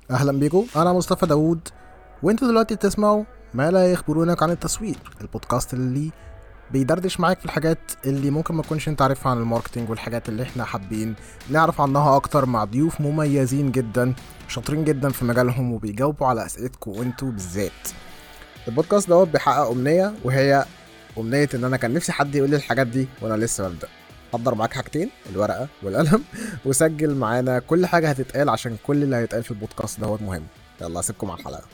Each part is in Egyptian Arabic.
اهلا بيكم انا مصطفى داوود وانتوا دلوقتي بتسمعوا ما لا يخبرونك عن التسويق البودكاست اللي بيدردش معاك في الحاجات اللي ممكن ما تكونش انت عارفها عن الماركتينج والحاجات اللي احنا حابين نعرف عنها اكتر مع ضيوف مميزين جدا شاطرين جدا في مجالهم وبيجاوبوا على اسئلتكم وانتوا بالذات البودكاست دوت بيحقق امنيه وهي امنيه ان انا كان نفسي حد يقول لي الحاجات دي وانا لسه ببدا حضر معاك حاجتين الورقه والقلم وسجل معانا كل حاجه هتتقال عشان كل اللي هيتقال في البودكاست دوت مهم يلا اسيبكم على الحلقه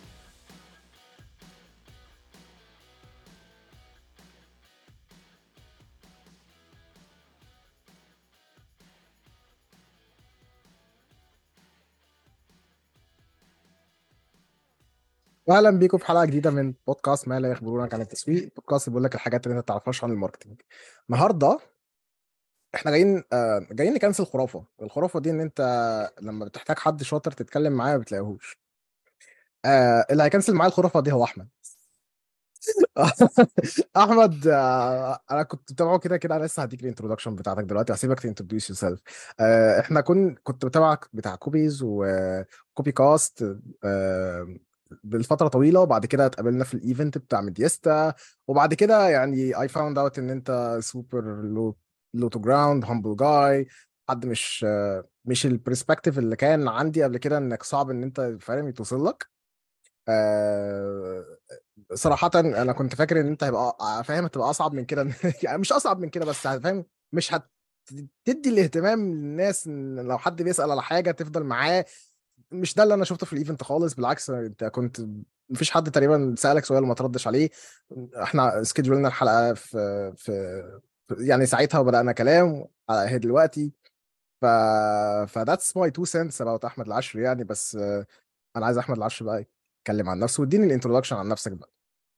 واهلا بيكم في حلقه جديده من بودكاست ما لا يخبرونك عن التسويق البودكاست اللي بيقول لك الحاجات اللي انت ما تعرفهاش عن الماركتنج النهارده احنا جايين آه جايين نكنسل خرافه الخرافه دي ان انت لما بتحتاج حد شاطر تتكلم معاه ما بتلاقيهوش آه اللي هيكنسل معايا الخرافه دي هو احمد احمد آه انا كنت بتابعه كده كده انا لسه هديك الانترودكشن بتاعتك دلوقتي هسيبك تنتروديوس يور سيلف احنا كن كنت بتابعك بتاع كوبيز وكوبي كاست آه بالفتره طويله وبعد كده اتقابلنا في الايفنت بتاع ميديستا وبعد كده يعني اي فاوند اوت ان انت سوبر لو لو تو جراوند هامبل جاي حد مش مش البرسبكتيف اللي كان عندي قبل كده انك صعب ان انت فاهم توصل لك أه صراحة أنا كنت فاكر إن أنت هيبقى فاهم هتبقى أصعب من كده يعني مش أصعب من كده بس فاهم مش هتدي الاهتمام للناس إن لو حد بيسأل على حاجة تفضل معاه مش ده اللي انا شفته في الايفنت خالص بالعكس انت كنت مفيش حد تقريبا سالك سؤال وما تردش عليه احنا سكيدجولنا الحلقه في في يعني ساعتها وبدانا كلام على هي دلوقتي ف فذاتس ماي تو سنتس اباوت احمد العشري يعني بس انا عايز احمد العشري بقى يتكلم عن نفسه واديني الانترودكشن عن نفسك بقى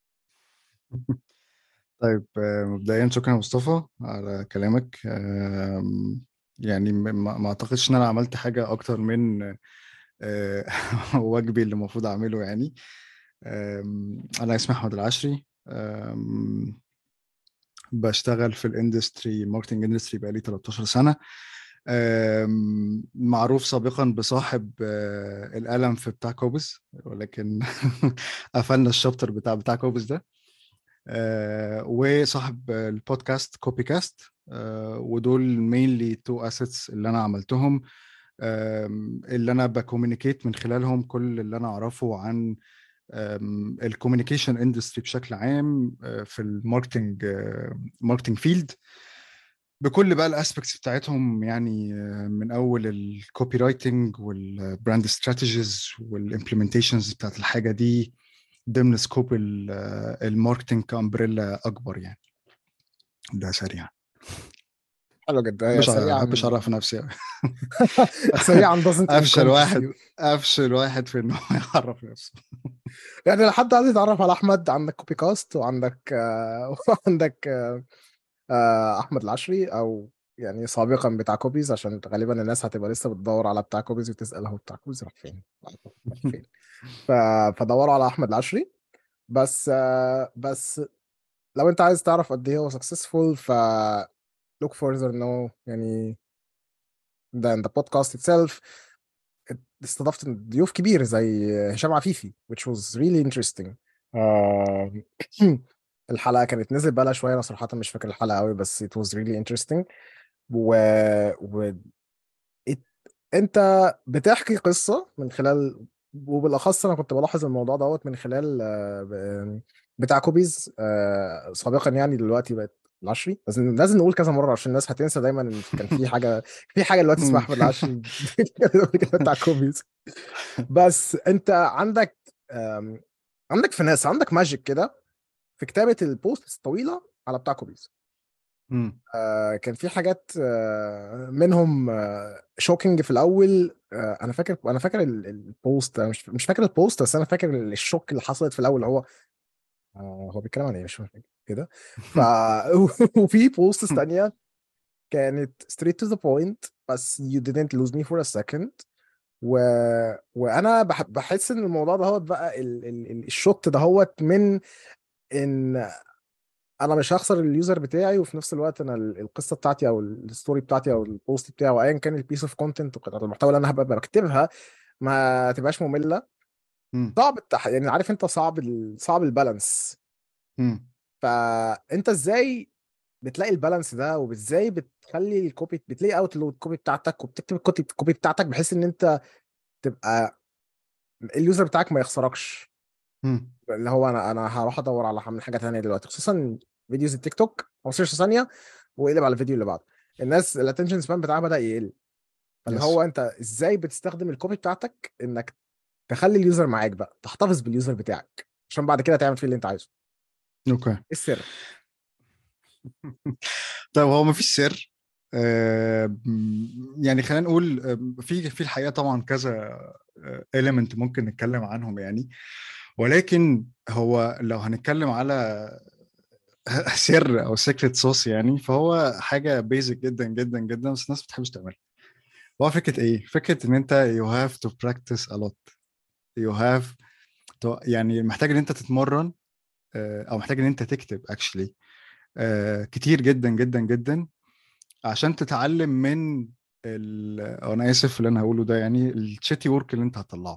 طيب مبدئيا شكرا يا مصطفى على كلامك يعني ما اعتقدش ان انا عملت حاجه اكتر من واجبي اللي المفروض اعمله يعني انا اسمي احمد العشري بشتغل في الاندستري ماركتنج اندستري بقالي 13 سنه معروف سابقا بصاحب القلم في بتاع كوبس ولكن قفلنا الشابتر بتاع بتاع كوبس ده وصاحب البودكاست كوبي كاست ودول مينلي تو اسيتس اللي انا عملتهم اللي انا بكومينيكيت من خلالهم كل اللي انا اعرفه عن الكوميونيكيشن اندستري بشكل عام في الماركتنج ماركتنج فيلد بكل بقى الاسبكتس بتاعتهم يعني من اول الكوبي رايتنج والبراند استراتيجيز والامبلمنتيشنز بتاعت الحاجه دي ضمن سكوب الماركتنج كامبريلا اكبر يعني ده سريع حلو جدا مش بحبش اعرف نفسي قوي سريعا doesn't افشل واحد افشل واحد في انه يعرف نفسه يعني لو حد عايز يتعرف على احمد عندك كوبي كاست وعندك وعندك احمد العشري او يعني سابقا بتاع كوبيز عشان غالبا الناس هتبقى لسه بتدور على بتاع كوبيز وتسال هو بتاع كوبيز راح فين فين فدوروا على احمد العشري بس بس لو انت عايز تعرف قد ايه هو سكسسفول ف look further no يعني ده the podcast itself استضفت ضيوف كبير زي هشام عفيفي which was really interesting uh, الحلقه كانت نزل بقى شويه انا صراحه مش فاكر الحلقه قوي بس it was really interesting و, و... it... انت بتحكي قصه من خلال وبالاخص انا كنت بلاحظ الموضوع دوت من خلال بتاع كوبيز سابقا يعني دلوقتي بقت العشري لازم لازم نقول كذا مره عشان الناس هتنسى دايما ان كان في حاجه في حاجه دلوقتي اسمها احمد العشري بتاع كوبيز بس انت عندك عندك فناس عندك ماجيك كده في كتابه البوست الطويله على بتاع كوبيز آه كان في حاجات آه منهم آه شوكينج في الاول آه انا فاكر انا فاكر البوست مش مش فاكر البوست بس انا فاكر الشوك اللي حصلت في الاول هو آه هو بيتكلم عن ايه مش فاكر كده ف وفي بوستس تانية كانت straight to the point بس you didn't lose me for a second و... وانا بح... بحس ان الموضوع ده هو بقى ال... ال... الشوت ده هو من ان انا مش هخسر اليوزر بتاعي وفي نفس الوقت انا القصه بتاعتي او الستوري بتاعتي او البوست بتاعي او ايا كان البيس اوف كونتنت المحتوى اللي انا هبقى بكتبها ما تبقاش ممله مم. صعب التح... يعني عارف انت صعب ال... صعب البالانس مم. فانت ازاي بتلاقي البالانس ده وازاي بتخلي الكوبي بتلاقي اوت الكوبي بتاعتك وبتكتب الكوبي الكوبي بتاعتك بحيث ان انت تبقى اليوزر بتاعك ما يخسركش مم. اللي هو انا انا هروح ادور على من حاجه تانية دلوقتي خصوصا فيديوز التيك توك 15 ثانيه واقلب على الفيديو اللي بعده الناس الاتنشن سبان بتاعها بدا يقل اللي يس هو انت ازاي بتستخدم الكوبي بتاعتك انك تخلي اليوزر معاك بقى تحتفظ باليوزر بتاعك عشان بعد كده تعمل فيه اللي انت عايزه اوكي ايه السر طيب هو مفيش سر آه، م- يعني خلينا نقول آه، في في الحقيقه طبعا كذا اليمنت ممكن نتكلم عنهم يعني ولكن هو لو هنتكلم على سر او سيكريت صوص يعني فهو حاجه بيزك جدا جدا جدا بس الناس ما بتحبش تعملها هو فكره ايه؟ فكره ان انت you have to practice a lot you have to يعني محتاج ان انت تتمرن آه، او محتاج ان انت تكتب actually آه، كتير جدا جدا جدا عشان تتعلم من ال... أو انا اسف في اللي انا هقوله ده يعني الشيتي ورك اللي انت هتطلعه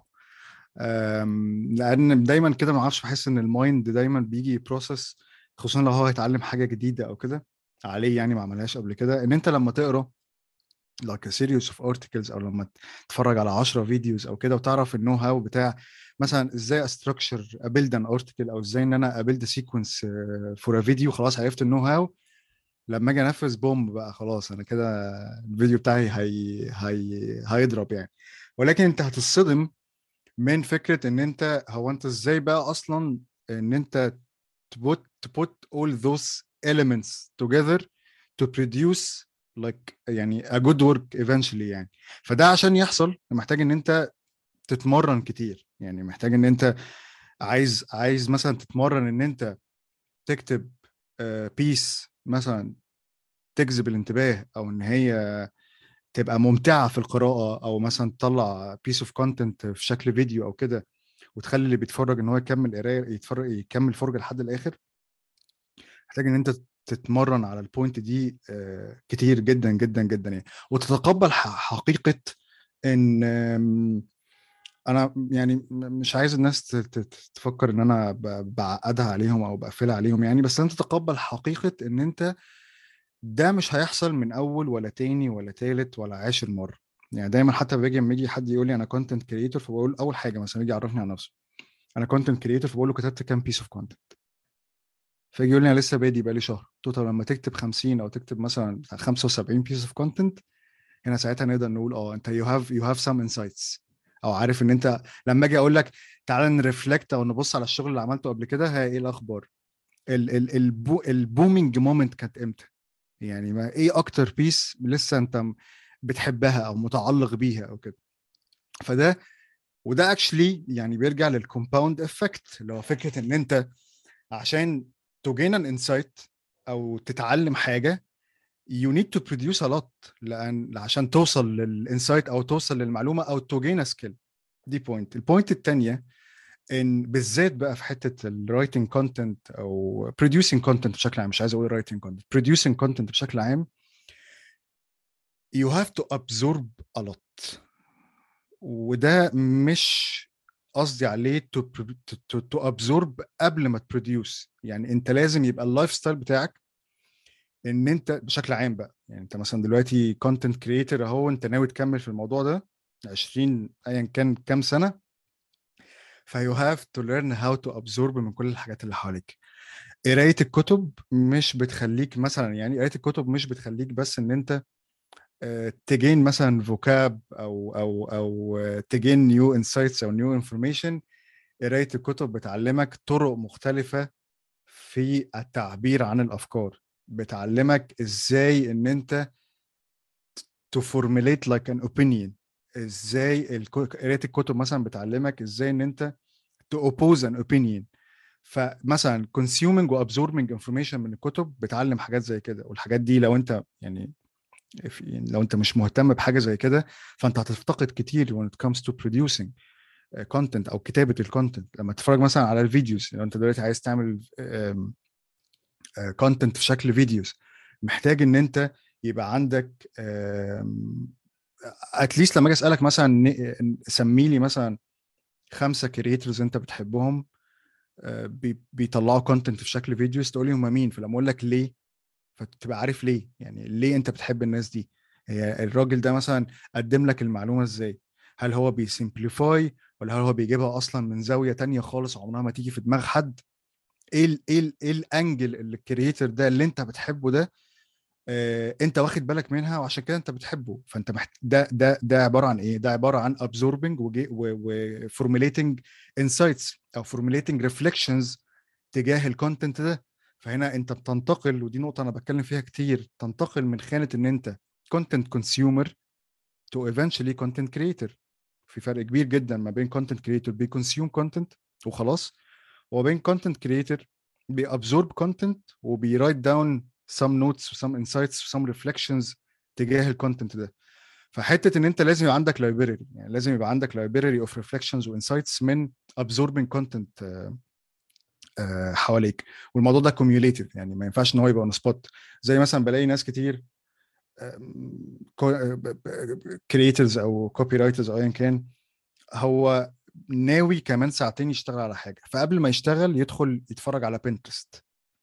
أم، لان دايما كده ما اعرفش بحس ان المايند دايما بيجي بروسس خصوصا لو هو هيتعلم حاجه جديده او كده عليه يعني ما عملهاش قبل كده ان انت لما تقرا like a series of articles او لما تتفرج على 10 فيديوز او كده وتعرف النو هاو بتاع مثلا ازاي استراكشر ابيلد ان ارتكل او ازاي ان انا ابيلد سيكونس فور ا فيديو خلاص عرفت النو هاو لما اجي انفذ بوم بقى خلاص انا كده الفيديو بتاعي هي هي هيضرب يعني ولكن انت هتصدم من فكره ان انت هو انت ازاي بقى اصلا ان انت to put, to put all those elements together to produce like يعني a good work eventually يعني فده عشان يحصل محتاج ان انت تتمرن كتير يعني محتاج ان انت عايز عايز مثلا تتمرن ان انت تكتب بيس مثلا تجذب الانتباه او ان هي تبقى ممتعه في القراءه او مثلا تطلع بيس اوف كونتنت في شكل فيديو او كده وتخلي اللي بيتفرج ان هو يكمل قرايه يتفرج يكمل فرجه لحد الاخر محتاج ان انت تتمرن على البوينت دي آه، كتير جدا جدا جدا يعني وتتقبل ح- حقيقه ان آم، انا يعني م- مش عايز الناس ت- ت- تفكر ان انا ب- بعقدها عليهم او بقفلها عليهم يعني بس انت تتقبل حقيقه ان انت ده مش هيحصل من اول ولا تاني ولا تالت ولا عاشر مره يعني دايما حتى باجي لما يجي حد يقول لي انا كونتنت كريتور فبقول اول حاجه مثلا يجي يعرفني عن نفسه انا كونتنت كريتور فبقول له كتبت كام بيس اوف كونتنت فيجي يقول لي انا لسه بادي بقالي شهر قلت له طب لما تكتب 50 او تكتب مثلا بتاع 75 بيس اوف كونتنت هنا ساعتها نقدر نقول اه انت يو هاف يو هاف سم انسايتس او عارف ان انت لما اجي اقول لك تعالى نرفلكت او نبص على الشغل اللي عملته قبل كده هي ايه الاخبار ال ال البو البومينج مومنت كانت امتى يعني ما ايه اكتر بيس لسه انت م- بتحبها او متعلق بيها او كده فده وده اكشلي يعني بيرجع للكومباوند افكت اللي هو فكره ان انت عشان تجين ان انسايت او تتعلم حاجه you need to produce a lot لان عشان توصل للانسايت او توصل للمعلومه او تجين سكيل دي بوينت البوينت الثانيه ان بالذات بقى في حته الرايتنج كونتنت او producing كونتنت بشكل عام مش عايز اقول رايتنج كونتنت producing كونتنت بشكل عام you have to absorb a lot وده مش قصدي عليه to, to, to, to absorb قبل ما تبروديوس يعني انت لازم يبقى اللايف ستايل بتاعك ان انت بشكل عام بقى يعني انت مثلا دلوقتي كونتنت كريتور اهو انت ناوي تكمل في الموضوع ده 20 ايا كان كام سنه فيو هاف تو ليرن هاو تو ابزورب من كل الحاجات اللي حواليك قرايه الكتب مش بتخليك مثلا يعني قرايه الكتب مش بتخليك بس ان انت آه، تجين مثلا فوكاب او او او آه، تجين نيو انسايتس او نيو انفورميشن قرايه الكتب بتعلمك طرق مختلفه في التعبير عن الافكار بتعلمك ازاي ان انت to formulate like an opinion ازاي الكو- قرايه الكتب مثلا بتعلمك ازاي ان انت to oppose an opinion فمثلا consuming و absorbing information من الكتب بتعلم حاجات زي كده والحاجات دي لو انت يعني if- يعني لو انت مش مهتم بحاجه زي كده فانت هتفتقد كتير when it comes to producing كونتنت او كتابه الكونتنت لما تتفرج مثلا على الفيديوز لو انت دلوقتي عايز تعمل كونتنت في شكل فيديوز محتاج ان انت يبقى عندك آم، اتليست لما اجي اسالك مثلا ن- سمي لي مثلا خمسه كريترز انت بتحبهم آه، بي- بيطلعوا كونتنت في شكل فيديوز تقول لي هم مين فلما اقول لك ليه فتبقى عارف ليه يعني ليه انت بتحب الناس دي هي الراجل ده مثلا قدم لك المعلومه ازاي هل هو بيسمبليفاي ولا هل هو بيجيبها اصلا من زاويه تانية خالص عمرها ما تيجي في دماغ حد ايه ال ايه ال ايه الانجل اللي الكرييتر ده اللي انت بتحبه ده آه انت واخد بالك منها وعشان كده انت بتحبه فانت محت... ده ده ده عباره عن ايه ده عباره عن absorbing وفورمulating insights او formulating reflections تجاه الكونتنت ده فهنا انت بتنتقل ودي نقطه انا بتكلم فيها كتير تنتقل من خانه ان انت content consumer to eventually content creator في فرق كبير جدا ما بين content creator بيكونسيوم content وخلاص وبين content creator بيابزورب content وبيرايت داون some notes some insights some reflections تجاه الكونتنت ده فحته ان انت لازم يبقى عندك library يعني لازم يبقى عندك library of reflections وانسايتس من absorbing content آه، آه، حواليك والموضوع ده cumulative يعني ما ينفعش ان هو يبقى on spot زي مثلا بلاقي ناس كتير كريترز او كوبي رايترز او ايا كان هو ناوي كمان ساعتين يشتغل على حاجه فقبل ما يشتغل يدخل يتفرج على بنترست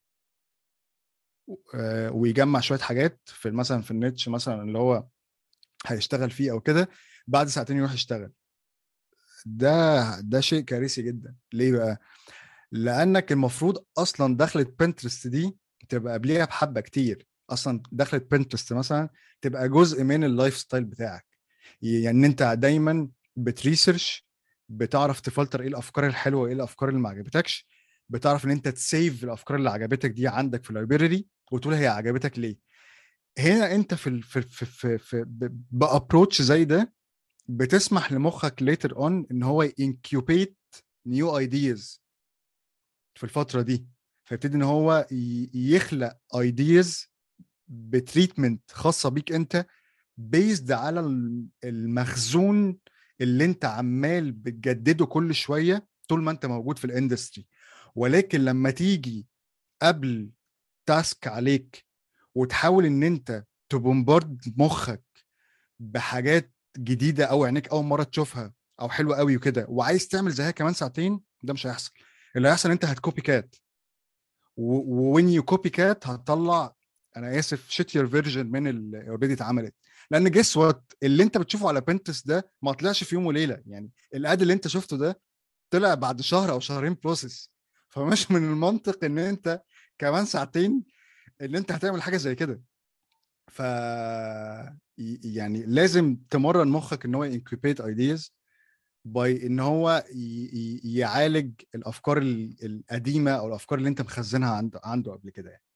ويجمع شويه حاجات في مثلا في النتش مثلا اللي هو هيشتغل فيه او كده بعد ساعتين يروح يشتغل ده ده شيء كارثي جدا ليه بقى لانك المفروض اصلا دخلت بنترست دي تبقى قبليها بحبه كتير اصلا دخلت بنترست مثلا تبقى جزء من اللايف ستايل بتاعك يعني انت دايما بتريسيرش بتعرف تفلتر ايه الافكار الحلوه وايه الافكار اللي ما عجبتكش بتعرف ان انت تسيف الافكار اللي عجبتك دي عندك في اللايبراري وتقول هي عجبتك ليه هنا انت في ال- في في في, في بابروتش زي ده بتسمح لمخك ليتر اون ان هو انكيوبيت نيو ايدياز في الفتره دي فيبتدي ان هو ي- يخلق ايدياز بتريتمنت خاصه بيك انت بيزد على ال- المخزون اللي انت عمال بتجدده كل شويه طول ما انت موجود في الاندستري ولكن لما تيجي قبل تاسك عليك وتحاول ان انت تبومبارد مخك بحاجات جديده او عينيك اول مره تشوفها او حلوه قوي وكده وعايز تعمل زيها كمان ساعتين ده مش هيحصل اللي هيحصل انت هتكوبي كات وين يو كوبي كات هتطلع انا اسف شيتير فيرجن من اللي اوريدي اتعملت لان جس وات اللي انت بتشوفه على بنتس ده ما طلعش في يوم وليله يعني الاد اللي انت شفته ده طلع بعد شهر او شهرين بروسيس فمش من المنطق ان انت كمان ساعتين ان انت هتعمل حاجه زي كده ف ي- يعني لازم تمرن مخك ان هو انكوبيت ايدياز باي ان هو ي- ي- يعالج الافكار ال- القديمه او الافكار اللي انت مخزنها عنده عنده قبل كده يعني.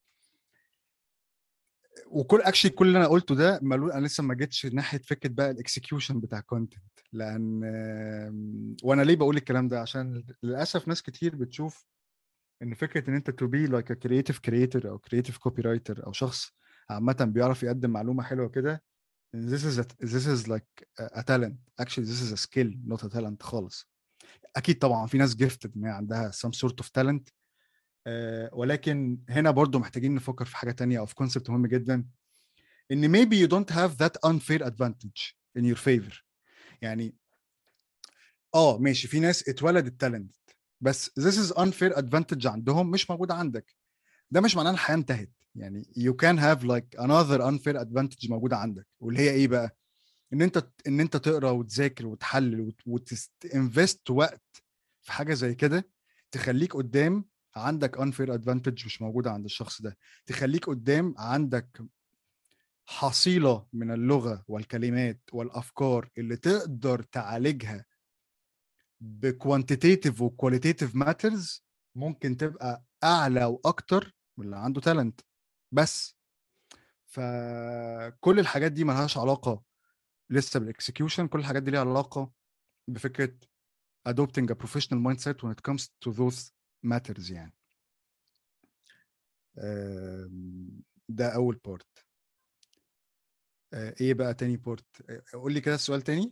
وكل اكشلي كل اللي انا قلته ده ملو... انا لسه ما جيتش ناحيه فكره بقى الاكسكيوشن بتاع كونتنت لان آم، وانا ليه بقول الكلام ده عشان للاسف ناس كتير بتشوف ان فكره ان انت تو بي لايك كرييتيف كريتور او كرييتيف كوبي رايتر او شخص عامه بيعرف يقدم معلومه حلوه كده this is a, this is like a, a talent actually this is a skill not a talent خالص اكيد طبعا في ناس gifted ان هي عندها some sort of talent آه، ولكن هنا برضو محتاجين نفكر في حاجه تانية او في كونسبت مهم جدا ان maybe you don't have that unfair advantage in your favor يعني اه ماشي في ناس اتولدت تالنت بس this is unfair advantage عندهم مش موجود عندك ده مش معناه ان الحياه انتهت يعني you can have like another unfair advantage موجوده عندك واللي هي ايه بقى ان انت ان انت تقرا وتذاكر وتحلل وتنفست وقت في حاجه زي كده تخليك قدام عندك unfair advantage مش موجوده عند الشخص ده تخليك قدام عندك حصيله من اللغه والكلمات والافكار اللي تقدر تعالجها بكوانتيتيف وكواليتيف ماترز ممكن تبقى اعلى واكتر من اللي عنده تالنت بس فكل الحاجات دي ملهاش علاقه لسه بالاكسكيوشن كل الحاجات دي ليها علاقه بفكره adopting a professional mindset when it comes to those matters يعني آم، ده اول بارت ايه بقى تاني بارت قول لي كده السؤال تاني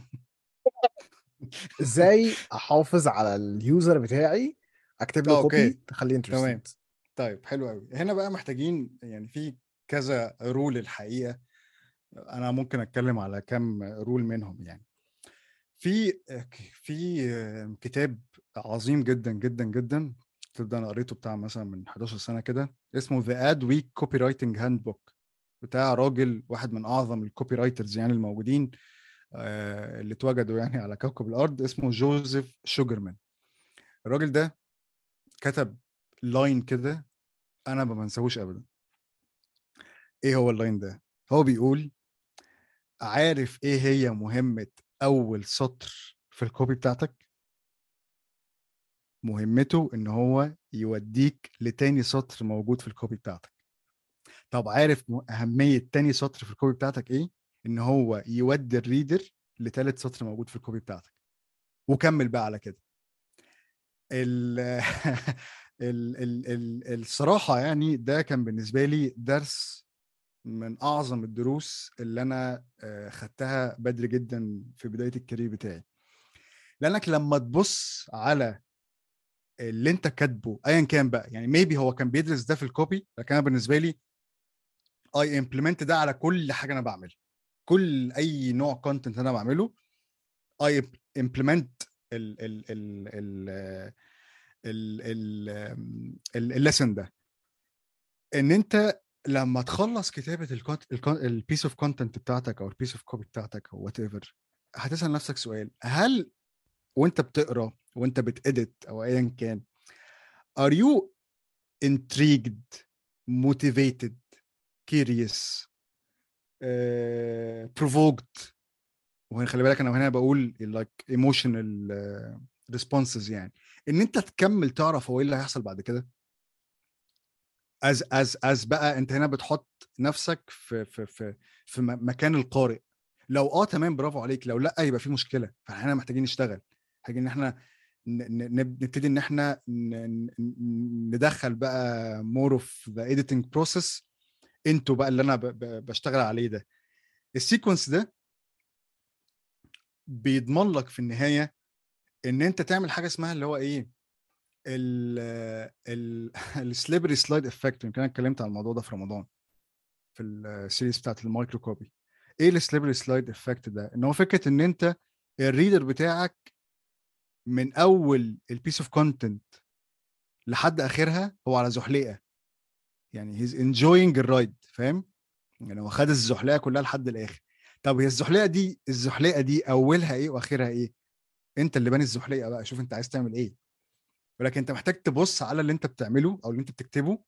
ازاي احافظ على اليوزر بتاعي اكتب له آه، أوكي. كوبي تخليه تمام. انترستد طيب حلو قوي هنا بقى محتاجين يعني في كذا رول الحقيقه انا ممكن اتكلم على كام رول منهم يعني في في كتاب عظيم جدا جدا جدا الكتاب ده انا قريته بتاع مثلا من 11 سنه كده اسمه ذا اد ويك كوبي رايتنج هاند بوك بتاع راجل واحد من اعظم الكوبي رايترز يعني الموجودين آه، اللي اتوجدوا يعني على كوكب الارض اسمه جوزيف شوجرمان الراجل ده كتب لاين كده انا ما بنساهوش ابدا ايه هو اللاين ده هو بيقول عارف ايه هي مهمه اول سطر في الكوبي بتاعتك مهمته ان هو يوديك لتاني سطر موجود في الكوبي بتاعتك طب عارف اهميه تاني سطر في الكوبي بتاعتك ايه ان هو يودي الريدر لتالت سطر موجود في الكوبي بتاعتك وكمل بقى على كده ال ال ال ال الصراحه يعني ده كان بالنسبه لي درس من اعظم الدروس اللي انا خدتها بدري جدا في بدايه الكارير بتاعي لانك لما تبص على اللي انت كاتبه ايا كان بقى يعني ميبي هو كان بيدرس ده في الكوبي لكن انا بالنسبه لي اي امبلمنت ده على كل حاجه انا بعملها كل اي نوع كونتنت انا بعمله اي امبلمنت ال ال ال ال ال الليسن ده ان انت لما تخلص كتابه البيس اوف كونتنت بتاعتك او البيس اوف كوبي بتاعتك او وات ايفر هتسال نفسك سؤال هل وانت بتقرا وانت بتedit او ايا كان are you intrigued motivated curious uh, provoked وهنا خلي بالك انا هنا بقول like emotional uh, responses يعني ان انت تكمل تعرف هو ايه اللي هيحصل بعد كده از از از بقى انت هنا بتحط نفسك في في في في مكان القارئ لو اه تمام برافو عليك لو لا يبقى في مشكله فاحنا محتاجين نشتغل محتاجين ان احنا نبتدي ان احنا ندخل بقى مور اوف ذا ايديتنج بروسيس انتوا بقى اللي انا بشتغل عليه ده السيكونس ده بيضمن لك في النهايه ان انت تعمل حاجه اسمها اللي هو ايه السليبري سلايد افكت يمكن انا اتكلمت عن الموضوع ده في رمضان في السيريز بتاعت المايكرو كوبي ايه السليبري سلايد افكت ده ان هو فكره ان انت الريدر بتاعك من اول البيس اوف كونتنت لحد اخرها هو على زحليقه يعني هيز انجوينج الرايد فاهم يعني هو خد الزحليقه كلها لحد الاخر طب هي الزحليقه دي الزحليقه دي اولها ايه واخرها ايه انت اللي باني الزحليقه بقى شوف انت عايز تعمل ايه ولكن انت محتاج تبص على اللي انت بتعمله او اللي انت بتكتبه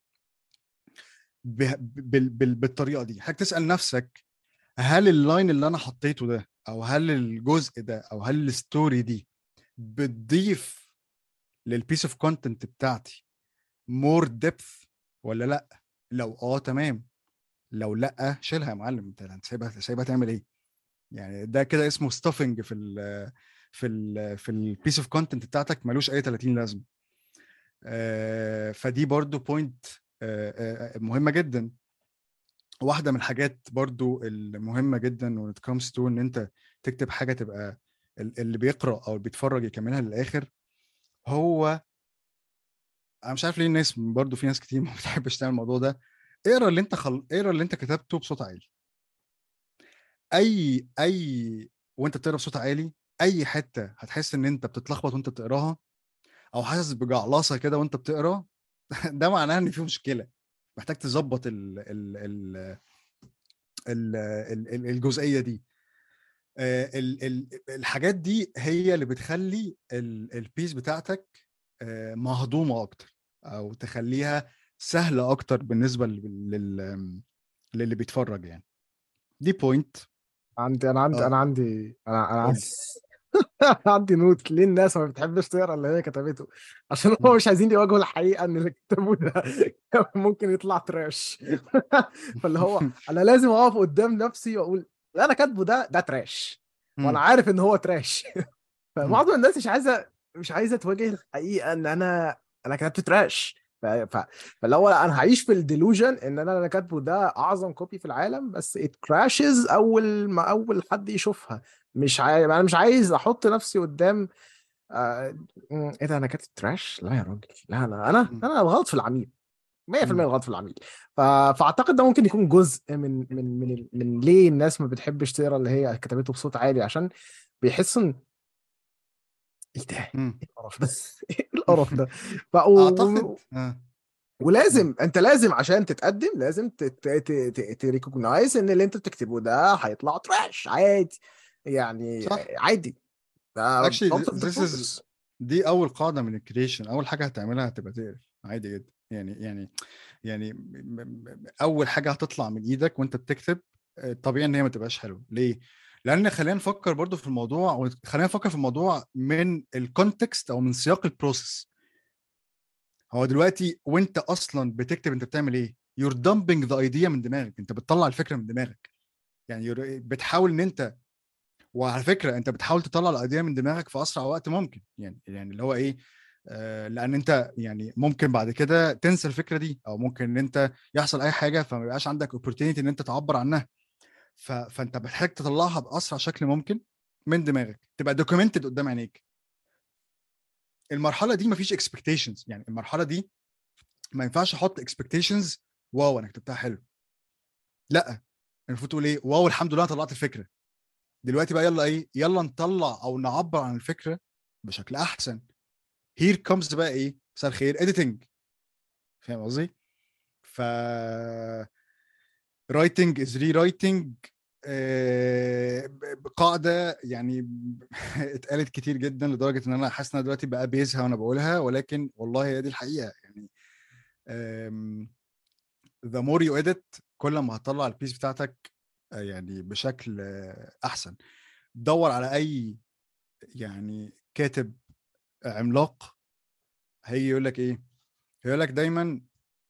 بالطريقه دي محتاج تسال نفسك هل اللاين اللي انا حطيته ده او هل الجزء ده او هل الستوري دي بتضيف للبيس اوف كونتنت بتاعتي مور ديبث ولا لا لو اه تمام لو لا شيلها يا معلم انت سايبها سايبها تعمل ايه يعني ده كده اسمه ستافنج في ال في ال في البيس اوف كونتنت بتاعتك ملوش اي 30 لازمه آه فدي برضو بوينت آه آه مهمه جدا واحده من الحاجات برضو المهمه جدا when it comes to ان انت تكتب حاجه تبقى اللي بيقرا او اللي بيتفرج يكملها للاخر هو انا مش عارف ليه الناس برضو في ناس كتير ما بتحبش تعمل الموضوع ده اقرا اللي انت خل... اقرا اللي انت كتبته بصوت عالي اي اي وانت بتقرا بصوت عالي اي حته هتحس ان انت بتتلخبط وانت بتقراها او حاسس بجعلصه كده وانت بتقرا ده معناه ان في مشكله محتاج تظبط ال ال ال ال ال الجزئيه دي ال ال الحاجات دي هي اللي بتخلي البيس بتاعتك مهضومه اكتر او تخليها سهله اكتر بالنسبه لل للي بيتفرج يعني دي بوينت عندي انا عندي انا عندي انا انا عندي عندي نوت ليه الناس ما بتحبش تقرا اللي هي كتبته عشان هم مش عايزين يواجهوا الحقيقه ان اللي كتبوه ده ممكن يطلع تراش فاللي هو انا لازم اقف قدام نفسي واقول اللي انا كاتبه ده ده تراش وانا عارف ان هو تراش فمعظم الناس مش عايزه مش عايزه تواجه الحقيقه ان انا انا كتبت تراش ف... فاللي هو انا هعيش في الديلوجن ان انا اللي كاتبه ده اعظم كوبي في العالم بس ات كراشز اول ما اول حد يشوفها مش عايز انا مش عايز احط نفسي قدام آه... ايه ده انا كاتب تراش لا يا راجل لا انا انا انا غلط في العميل 100% مم. غلط في العميل ف... فاعتقد ده ممكن يكون جزء من من من ال- من ليه الناس ما بتحبش تقرا اللي هي كتبته بصوت عالي عشان بيحسوا ان ايه ده؟ مم. ايه القرف ده؟ ايه القرف ده؟ ف... و... اعتقد آه. ولازم انت لازم عشان تتقدم لازم تريكوجنايز ان اللي انت بتكتبه ده هيطلع تراش عادي يعني صح. عادي ده Actually, part of the this is- process. دي اول قاعده من الكريشن اول حاجه هتعملها هتبقى تقرف عادي جدا يعني يعني يعني م- م- اول حاجه هتطلع من ايدك وانت بتكتب آه، طبيعي ان هي ما تبقاش حلوه ليه لان خلينا نفكر برضو في الموضوع خلينا نفكر في الموضوع من الكونتكست او من سياق البروسيس هو دلوقتي وانت اصلا بتكتب انت بتعمل ايه you're dumping the idea من دماغك انت بتطلع الفكره من دماغك يعني you're- بتحاول ان انت وعلى فكره انت بتحاول تطلع الايديا من دماغك في اسرع وقت ممكن يعني يعني اللي هو ايه آه لان انت يعني ممكن بعد كده تنسى الفكره دي او ممكن ان انت يحصل اي حاجه فما يبقاش عندك opportunity ان انت تعبر عنها ف... فانت محتاج تطلعها باسرع شكل ممكن من دماغك تبقى دوكيومنتد قدام عينيك المرحله دي مفيش expectations يعني المرحله دي ما ينفعش احط expectations واو انا كتبتها حلو لا المفروض تقول ايه واو الحمد لله انا طلعت الفكره دلوقتي بقى يلا ايه يلا نطلع او نعبر عن الفكره بشكل احسن هير كومز بقى ايه مساء الخير editing فاهم قصدي ف writing is rewriting آه، ب- قاعده يعني اتقالت كتير جدا لدرجه ان انا حاسس ان أنا دلوقتي بقى بيزهق وانا بقولها ولكن والله هي دي الحقيقه يعني آم، the more you edit كل ما هتطلع البيس بتاعتك آه، يعني بشكل آه، احسن دور على اي يعني كاتب عملاق هيجي يقول لك ايه هيقول لك دايما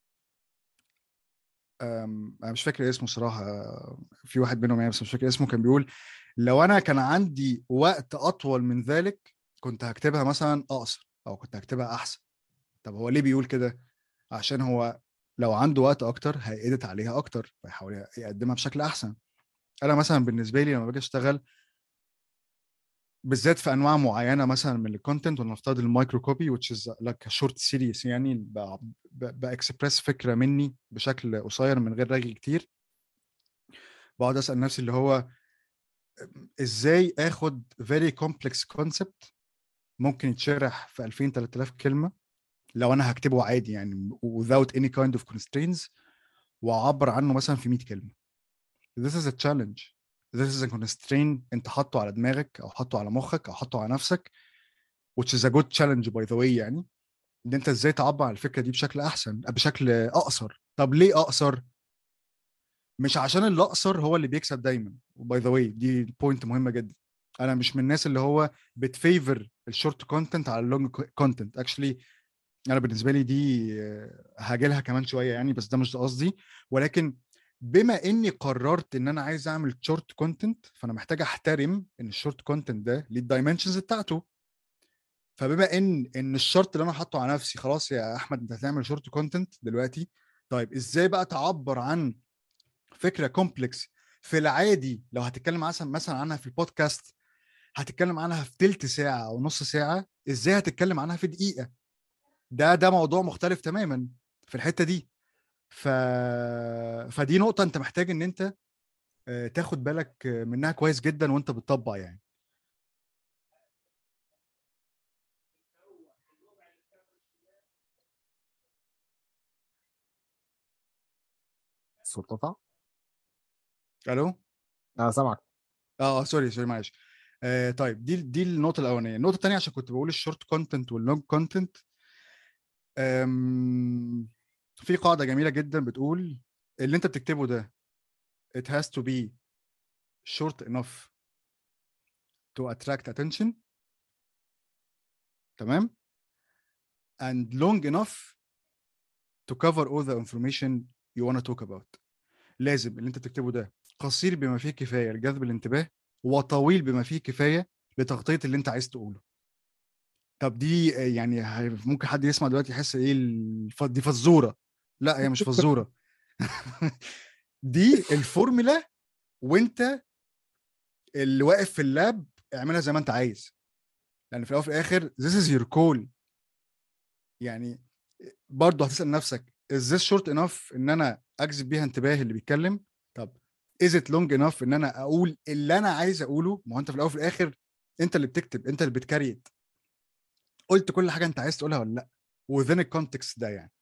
أم، انا مش فاكر اسمه صراحه في واحد منهم يعني بس مش فاكر اسمه كان بيقول لو انا كان عندي وقت اطول من ذلك كنت هكتبها مثلا اقصر او كنت هكتبها احسن طب هو ليه بيقول كده عشان هو لو عنده وقت اكتر هيأدت عليها اكتر فيحاول يقدمها بشكل احسن انا مثلا بالنسبه لي لما باجي اشتغل بالذات في انواع معينه مثلا من الكونتنت ونفترض المايكرو كوبي which is like a short series يعني ب- ب- باكسبرس فكره مني بشكل قصير من غير رغي كتير بقعد اسال نفسي اللي هو ازاي اخد very complex concept ممكن يتشرح في 2000 3000 كلمه لو انا هكتبه عادي يعني without any kind of constraints واعبر عنه مثلا في 100 كلمه this is a challenge this is a constraint انت حاطه على دماغك او حاطه على مخك او حاطه على نفسك which is a good challenge by the way يعني ان انت ازاي تعبر عن الفكره دي بشكل احسن بشكل اقصر طب ليه اقصر مش عشان اللي اقصر هو اللي بيكسب دايما باي ذا واي دي بوينت مهمه جدا انا مش من الناس اللي هو بتفيفر الشورت كونتنت على اللونج كونتنت اكشلي انا بالنسبه لي دي آه، هاجلها كمان شويه يعني بس ده مش قصدي ولكن بما اني قررت ان انا عايز اعمل شورت كونتنت فانا محتاج احترم ان الشورت كونتنت ده ليه الدايمنشنز بتاعته فبما ان ان الشرط اللي انا حاطه على نفسي خلاص يا احمد انت هتعمل شورت كونتنت دلوقتي طيب ازاي بقى تعبر عن فكره كومبلكس في العادي لو هتتكلم مثلا مثلا عنها في البودكاست هتتكلم عنها في تلت ساعه او نص ساعه ازاي هتتكلم عنها في دقيقه ده ده موضوع مختلف تماما في الحته دي ف... فدي نقطه انت محتاج ان انت آه، تاخد بالك آه، منها كويس جدا وانت بتطبق يعني الصوت قطع الو انا سامعك اه اه سوري سوري معلش آه طيب دي دي النقطه الاولانيه النقطه الثانيه عشان كنت بقول الشورت كونتنت واللونج كونتنت في قاعده جميله جدا بتقول اللي انت بتكتبه ده it has to be short enough to attract attention تمام and long enough to cover all the information you want to talk about لازم اللي انت بتكتبه ده قصير بما فيه كفايه لجذب الانتباه وطويل بما فيه كفايه لتغطيه اللي انت عايز تقوله طب دي آه، يعني هي- ممكن حد يسمع دلوقتي يحس ايه الف... دي فزوره لا هي مش فزوره دي الفورمولا وانت اللي واقف في اللاب اعملها زي ما انت عايز لان في الاول وفي الاخر this is your call يعني برضه هتسال نفسك is this short enough ان انا اجذب بيها انتباه اللي بيتكلم طب is it long enough ان انا اقول اللي انا عايز اقوله ما هو انت في الاول وفي الاخر انت اللي بتكتب انت اللي بتكريت قلت كل حاجه انت عايز تقولها ولا لا within الكونتكست ده يعني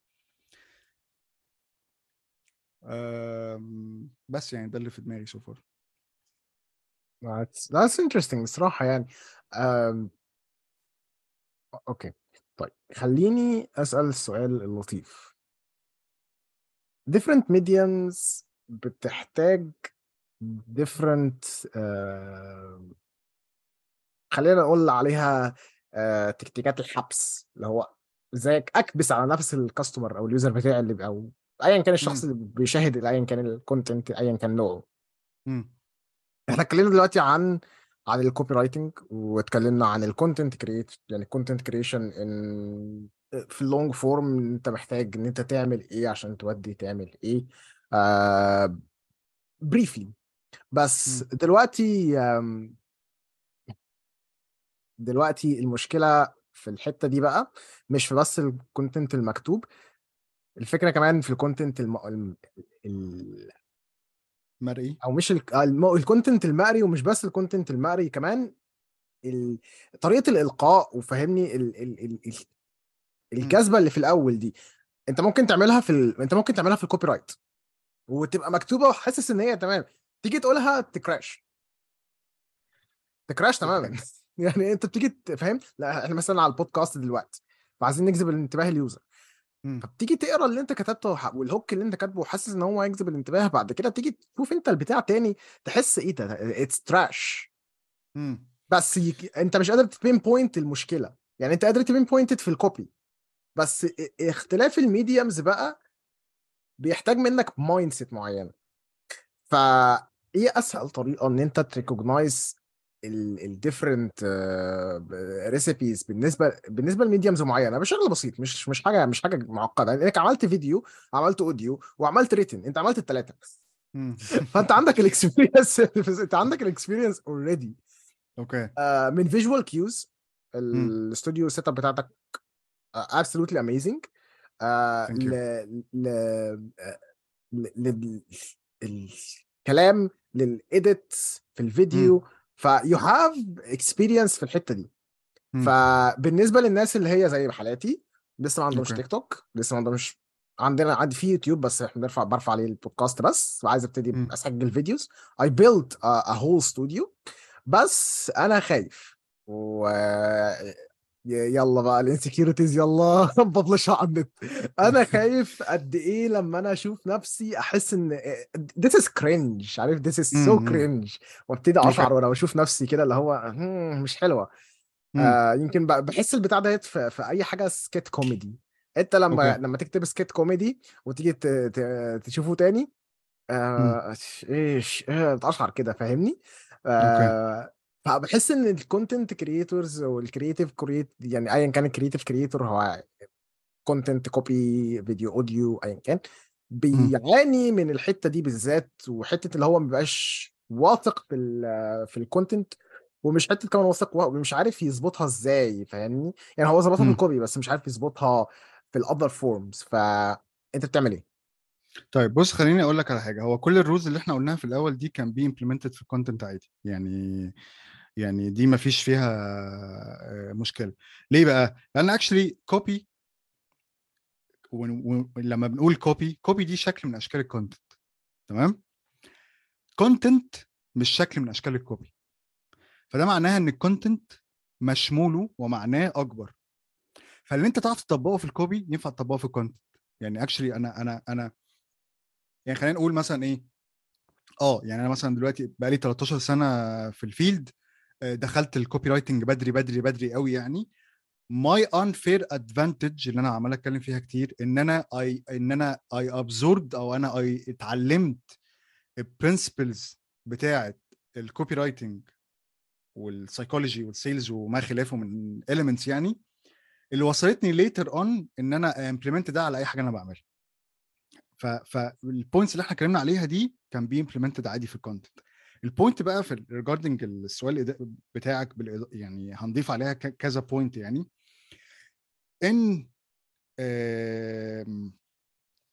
أم، بس يعني ده اللي في دماغي سو فار That's, that's interesting الصراحة يعني um, اوكي طيب خليني اسأل السؤال اللطيف different mediums بتحتاج different uh, خلينا نقول عليها uh, تكتيكات الحبس اللي هو ازاي اكبس على نفس الكاستمر او اليوزر بتاعي اللي او ايا كان الشخص اللي بيشاهد ايا كان الكونتنت ايا كان نوعه مم. احنا اتكلمنا دلوقتي عن عن الكوبي رايتنج واتكلمنا عن الكونتنت كريت يعني الكونتنت كريشن ان في اللونج فورم انت محتاج ان انت تعمل ايه عشان تودي تعمل ايه آه بريفلي بس مم. دلوقتي آم، دلوقتي المشكله في الحته دي بقى مش في بس الكونتنت المكتوب الفكره كمان في الكونتنت الم... الم... ال... مرئي او مش ال- الم- الكونتنت المقري ومش بس الكونتنت المقري كمان ال... طريقه الالقاء وفهمني ال... ال... ال... ال... الجذبه اللي في الاول دي انت ممكن تعملها في ال... انت ممكن تعملها في الكوبي رايت وتبقى مكتوبه وحاسس ان هي تمام تيجي تقولها تكراش تكراش تماما يعني انت بتيجي تفهم لا احنا مثلا على البودكاست دلوقتي فعايزين نجذب الانتباه اليوزر مم. فبتيجي تقرا اللي انت كتبته وح- والهوك اللي انت كاتبه وحاسس ان هو هيجذب الانتباه بعد كده تيجي تشوف انت البتاع تاني تحس ايه ده اتس تراش مم. بس يك... انت مش قادر تبين بوينت المشكله يعني انت قادر تبين بوينت في الكوبي بس ا- اختلاف الميديمز بقى بيحتاج منك مايند سيت معينه فايه اسهل طريقه ان انت تريكوجنايز الديفرنت ريسيبيز بالنسبه بالنسبه لميديمز معينه بشكل بسيط مش مش حاجه مش حاجه معقده انك عملت فيديو عملت اوديو وعملت ريتن انت عملت الثلاثه مم. فانت عندك الاكسبيرينس انت عندك الاكسبيرينس اوريدي اوكي من فيجوال كيوز مم. الاستوديو سيت اب بتاعتك ابسولوتلي اميزنج Thank you. ل ل آه، ل- لل- الكلام للايديت في الفيديو فيو هاف اكسبيرينس في الحته دي مم. فبالنسبه للناس اللي هي زي حالاتي لسه ما عندهمش أوكي. تيك توك لسه ما عندهمش عندنا عندي في يوتيوب بس احنا برفع برفع عليه البودكاست بس وعايز ابتدي مم. اسجل فيديوز اي بيلد ا هول ستوديو بس انا خايف و ي- يلا بقى الانسكيورتيز يلا ببلشها على النت انا خايف قد ايه لما انا اشوف نفسي احس ان this is cringe عارف this is so مم. cringe وابتدي أوكي. اشعر وانا بشوف نفسي كده اللي هو "هم، مش حلوه مم. آه يمكن ب- بحس البتاع ديت في, في اي حاجه سكيت كوميدي انت لما أوكي. لما تكتب سكيت كوميدي وتيجي ت- ت- تشوفه تاني آه ايش إيه بتقشعر كده فاهمني آه فبحس ان الكونتنت كريتورز والكرييتيف كريت يعني ايا كان الكرييتيف كريتور هو كونتنت كوبي فيديو اوديو ايا كان بيعاني من الحته دي بالذات وحته اللي هو ما بيبقاش واثق في ال في الكونتنت ومش حته كمان واثق ومش عارف يظبطها ازاي فاهمني يعني هو ظبطها في مم. الكوبي بس مش عارف يظبطها في الاذر فورمز فانت بتعمل ايه؟ طيب بص خليني اقول لك على حاجه هو كل الرولز اللي احنا قلناها في الاول دي كان بي امبلمنتد في الكونتنت عادي يعني يعني دي ما فيش فيها آه، مشكله ليه بقى لان اكشلي كوبي لما بنقول كوبي كوبي دي شكل من اشكال الكونتنت تمام كونتنت مش شكل من اشكال الكوبي فده معناها ان الكونتنت مشموله ومعناه اكبر فاللي انت تعرف تطبقه في الكوبي ينفع تطبقه في الكونتنت يعني اكشلي انا انا انا يعني خلينا نقول مثلا ايه اه يعني انا مثلا دلوقتي بقالي 13 سنه في الفيلد آه، دخلت الكوبي رايتنج بدري بدري بدري قوي يعني ماي unfair ادفانتج اللي انا عمال اتكلم فيها كتير ان انا اي ان انا اي ابزوربد او انا اي اتعلمت البرنسبلز بتاعه الكوبي رايتنج والسايكولوجي والسيلز وما خلافه من elements يعني اللي وصلتني ليتر اون ان انا امبلمنت ده على اي حاجه انا بعملها ف فالبوينتس اللي احنا اتكلمنا عليها دي كان بي امبلمنتد عادي في الكونتنت البوينت بقى في ريجاردنج السؤال الإضا- بتاعك بالإضا- يعني هنضيف عليها ك- كذا بوينت يعني ان آم،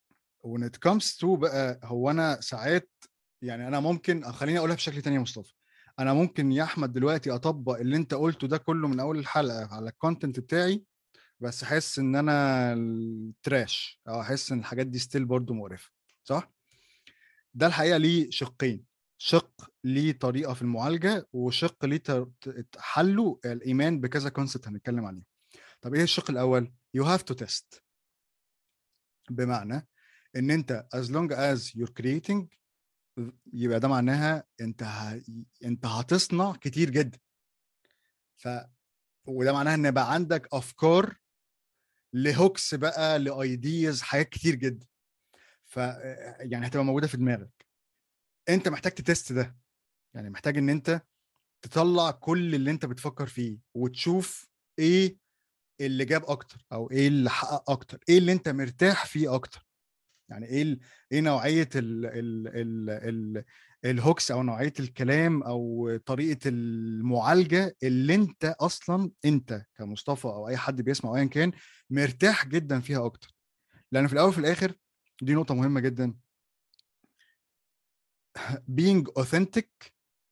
when it comes to بقى هو انا ساعات يعني انا ممكن أو خليني اقولها بشكل تاني يا مصطفى انا ممكن يا احمد دلوقتي اطبق اللي انت قلته ده كله من اول الحلقه على الكونتنت بتاعي بس احس ان انا التراش او احس ان الحاجات دي ستيل برضو مقرفه صح ده الحقيقه ليه شقين شق ليه طريقه في المعالجه وشق ليه ت- ت- حله الايمان بكذا كونسبت هنتكلم عليه طب ايه الشق الاول you have to test بمعنى ان انت as long as you're creating يبقى ده معناها انت ه... انت هتصنع كتير جدا ف وده معناها ان بقى عندك افكار لهوكس بقى لايديز حاجات كتير جدا ف يعني هتبقى موجوده في دماغك انت محتاج تتست ده يعني محتاج ان انت تطلع كل اللي انت بتفكر فيه وتشوف ايه اللي جاب اكتر او ايه اللي حقق اكتر ايه اللي انت مرتاح فيه اكتر يعني ايه ال... ايه نوعيه ال... ال... ال... ال... الهوكس او نوعيه الكلام او طريقه المعالجه اللي انت اصلا انت كمصطفى او اي حد بيسمع او ايا كان مرتاح جدا فيها اكتر لان في الاول وفي الاخر دي نقطه مهمه جدا being authentic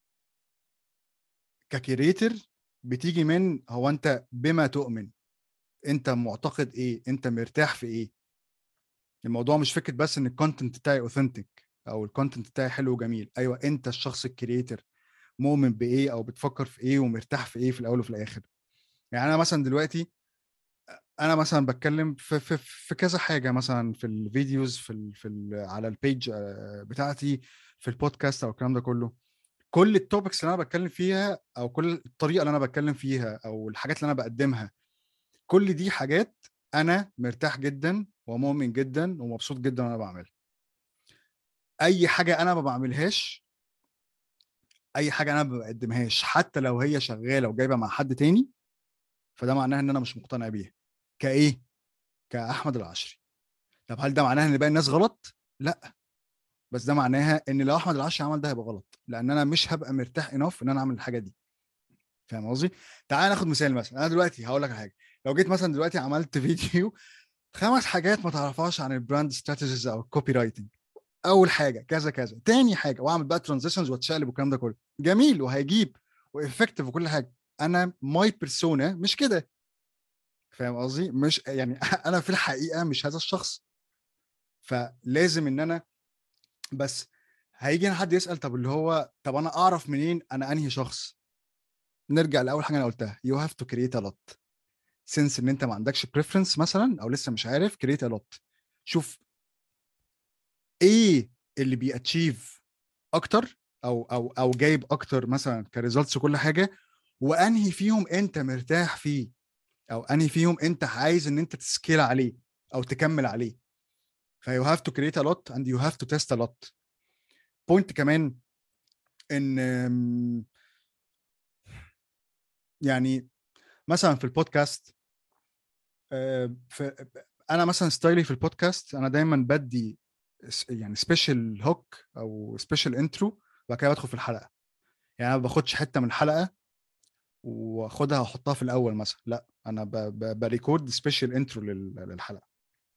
ككريتر بتيجي من هو انت بما تؤمن انت معتقد ايه انت مرتاح في ايه الموضوع مش فكره بس ان الكونتنت بتاعي اوثنتيك او الكونتنت بتاعي حلو وجميل ايوه انت الشخص الكريتر مؤمن بايه او بتفكر في ايه ومرتاح في ايه في الاول وفي الاخر يعني انا مثلا دلوقتي انا مثلا بتكلم في في, في كذا حاجه مثلا في الفيديوز في ال في ال على البيج آه، بتاعتي في البودكاست او الكلام ده كله كل التوبكس اللي انا بتكلم فيها او كل الطريقه اللي انا بتكلم فيها او الحاجات اللي انا بقدمها كل دي حاجات انا مرتاح جدا ومؤمن جدا ومبسوط جدا وانا بعملها اي حاجه انا ما بعملهاش اي حاجه انا ما بقدمهاش حتى لو هي شغاله وجايبه مع حد تاني فده معناها ان انا مش مقتنع بيها كايه كاحمد العشري طب هل ده معناها ان باقي الناس غلط لا بس ده معناها ان لو احمد العشري عمل ده هيبقى غلط لان انا مش هبقى مرتاح انف ان انا اعمل الحاجه دي فاهم قصدي تعال ناخد مثال مثلا انا دلوقتي هقول لك على حاجه لو جيت مثلا دلوقتي عملت فيديو خمس حاجات ما تعرفهاش عن البراند استراتيجيز او الكوبي رايتنج اول حاجه كذا كذا تاني حاجه واعمل بقى ترانزيشنز واتشقلب والكلام ده كله جميل وهيجيب وافكتيف وكل حاجه انا ماي بيرسونا مش كده فاهم قصدي مش يعني انا في الحقيقه مش هذا الشخص فلازم ان انا بس هيجي هنا حد يسال طب اللي هو طب انا اعرف منين انا انهي شخص نرجع لاول حاجه انا قلتها يو هاف تو كريت ا لوت سنس ان انت ما عندكش بريفرنس مثلا او لسه مش عارف كريت ا لوت شوف ايه اللي بياتشيف اكتر او او او جايب اكتر مثلا كريزلتس وكل حاجه وانهي فيهم انت مرتاح فيه او انهي فيهم انت عايز ان انت تسكيل عليه او تكمل عليه فيو هاف تو كريت ا لوت اند يو هاف تو تيست ا لوت بوينت كمان ان أم، يعني مثلا في البودكاست آه، في انا مثلا ستايلي في البودكاست انا دايما بدي س- يعني سبيشال هوك او سبيشال انترو وبعد كده بدخل في الحلقه يعني انا ما باخدش حته من الحلقه واخدها واحطها في الاول مثلا لا انا ب- ب- بريكورد سبيشال انترو للحلقه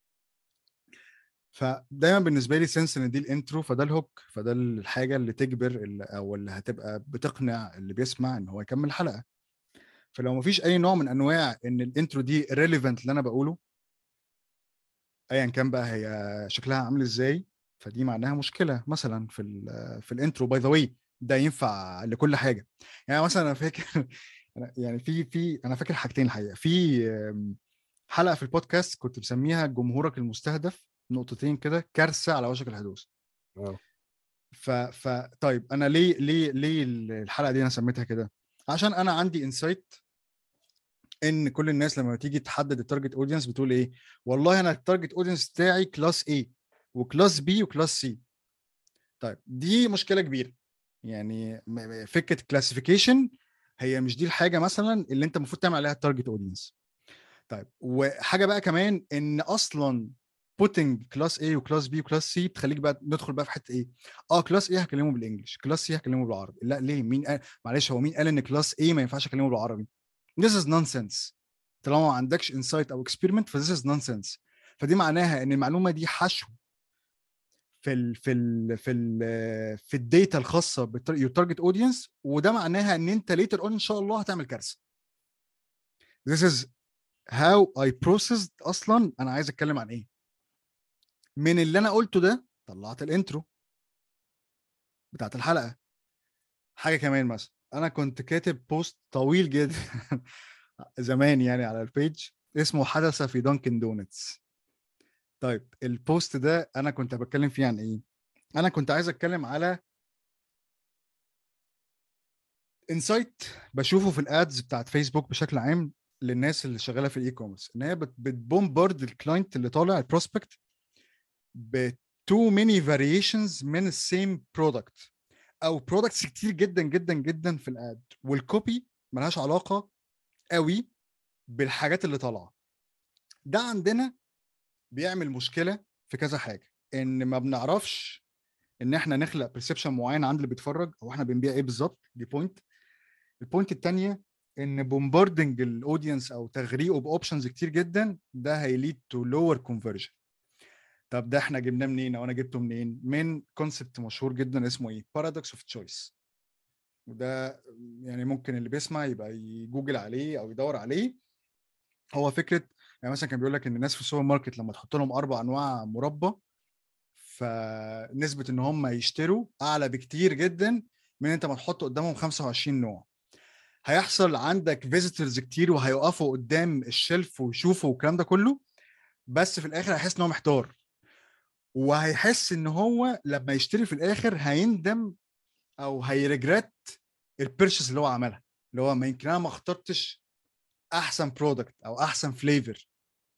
فدايما بالنسبه لي سنس ان دي الانترو فده الهوك فده الحاجه اللي تجبر اللي او اللي هتبقى بتقنع اللي بيسمع ان هو يكمل الحلقه فلو مفيش اي نوع من انواع ان الانترو دي ريليفنت اللي انا بقوله ايا كان بقى هي شكلها عامل ازاي فدي معناها مشكله مثلا في ال في الانترو باي ذا واي ده ينفع لكل حاجه يعني مثلا انا فاكر أنا يعني في في انا فاكر حاجتين الحقيقه في أم، حلقه في البودكاست كنت مسميها جمهورك المستهدف نقطتين كده كارثه على وشك الحدوث واو. ف ف طيب انا ليه ليه ليه الحلقه دي انا سميتها كده عشان انا عندي انسايت ان كل الناس لما تيجي تحدد التارجت اودينس بتقول ايه والله انا التارجت اودينس بتاعي كلاس A وكلاس B وكلاس C طيب دي مشكله كبيره يعني م- م- فكره كلاسيفيكيشن هي مش دي الحاجه مثلا اللي انت المفروض تعمل عليها التارجت اودينس طيب وحاجه بقى كمان ان اصلا putting كلاس A وكلاس B وكلاس C بتخليك بقى ندخل بقى في حته ايه اه كلاس A هكلمه بالانجلش كلاس C هكلمه بالعربي لا ليه مين قال معلش هو مين قال ان كلاس A ما ينفعش اكلمه بالعربي this is nonsense طالما ما عندكش انسايت او اكسبيرمنت ف this is nonsense فدي معناها ان المعلومه دي حشو في ال في ال في ال في الداتا الخاصه باليور تارجت اودينس وده معناها ان انت ليتر اون ان شاء الله هتعمل كارثه This is how I processed اصلا انا عايز اتكلم عن ايه من اللي انا قلته ده طلعت الانترو بتاعت الحلقه حاجه كمان مثلا انا كنت كاتب بوست طويل جدا زمان يعني على البيج اسمه حدث في دانكن دونتس طيب البوست ده انا كنت بتكلم فيه عن ايه انا كنت عايز اتكلم على انسايت بشوفه في الادز بتاعت فيسبوك بشكل عام للناس اللي شغاله في الاي كوميرس ان هي بتبومبارد الكلاينت اللي طالع البروسبكت ب تو ماني فاريشنز من السيم برودكت او برودكتس كتير جدا جدا جدا في الاد والكوبي ملهاش علاقه قوي بالحاجات اللي طالعه ده عندنا بيعمل مشكله في كذا حاجه ان ما بنعرفش ان احنا نخلق برسبشن معين عند اللي بيتفرج او احنا بنبيع ايه بالظبط دي بوينت البوينت الثانيه ان بومباردنج الاودينس او تغريقه باوبشنز كتير جدا ده هيليد تو لور كونفرجن طب ده احنا جبناه منين او انا جبته منين من كونسبت مشهور جدا اسمه ايه بارادوكس اوف تشويس وده يعني ممكن اللي بيسمع يبقى يجوجل عليه او يدور عليه هو فكره يعني مثلا كان بيقول لك ان الناس في السوبر ماركت لما تحط لهم اربع انواع مربى فنسبه ان هم يشتروا اعلى بكتير جدا من انت ما تحط قدامهم 25 نوع هيحصل عندك فيزيتورز كتير وهيقفوا قدام الشلف ويشوفوا والكلام ده كله بس في الاخر هيحس ان هو محتار وهيحس ان هو لما يشتري في الاخر هيندم او هيرجريت البيرشيز اللي هو عملها اللي هو ما يمكن انا ما اخترتش احسن برودكت او احسن فليفر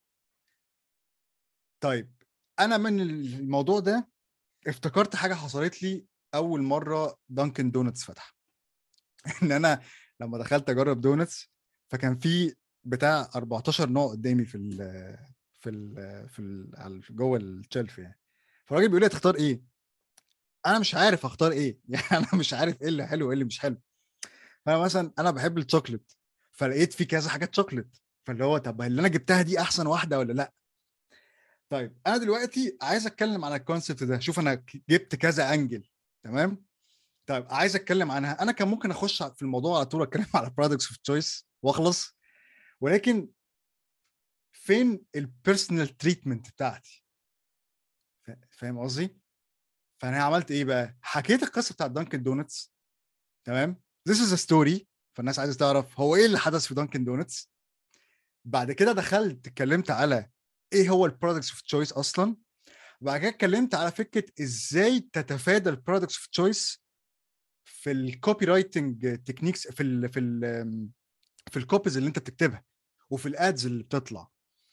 طيب انا من الموضوع ده افتكرت حاجه حصلت لي اول مره دانكن دونتس فتح ان انا لما دخلت اجرب دونتس فكان في بتاع 14 نوع قدامي في ال في ال في ال جوه الشلف يعني فالراجل بيقول لي تختار ايه انا مش عارف اختار ايه يعني انا مش عارف ايه اللي حلو وايه اللي مش حلو فانا مثلا انا بحب الشوكليت فلقيت في كذا حاجات شوكليت فاللي هو طب اللي انا جبتها دي احسن واحده ولا لا طيب انا دلوقتي عايز اتكلم على الكونسبت ده شوف انا جبت كذا انجل تمام طيب عايز اتكلم عنها انا كان ممكن اخش في الموضوع على طول اتكلم على برودكتس اوف تشويس واخلص ولكن فين البيرسونال تريتمنت بتاعتي فاهم قصدي فانا عملت ايه بقى حكيت القصه بتاعت دانكن دونتس تمام this is a story فالناس عايزه تعرف هو ايه اللي حدث في دانكن دونتس بعد كده دخلت اتكلمت على ايه هو البرودكتس اوف تشويس اصلا بعد كده اتكلمت على فكره ازاي تتفادى البرودكتس اوف تشويس في الكوبي رايتنج تكنيكس في ال في ال في الكوبيز اللي انت بتكتبها وفي الادز اللي بتطلع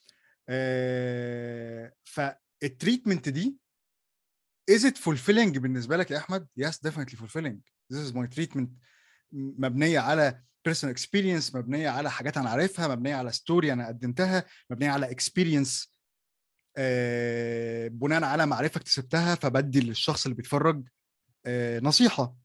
آه فالتريتمنت دي is it fulfilling بالنسبه لك يا احمد yes definitely fulfilling this is my treatment مبنيه على personal experience مبنيه على حاجات انا عارفها مبنيه على ستوري انا قدمتها مبنيه على experience آه بناء على معرفه اكتسبتها فبدي للشخص اللي بيتفرج آه نصيحه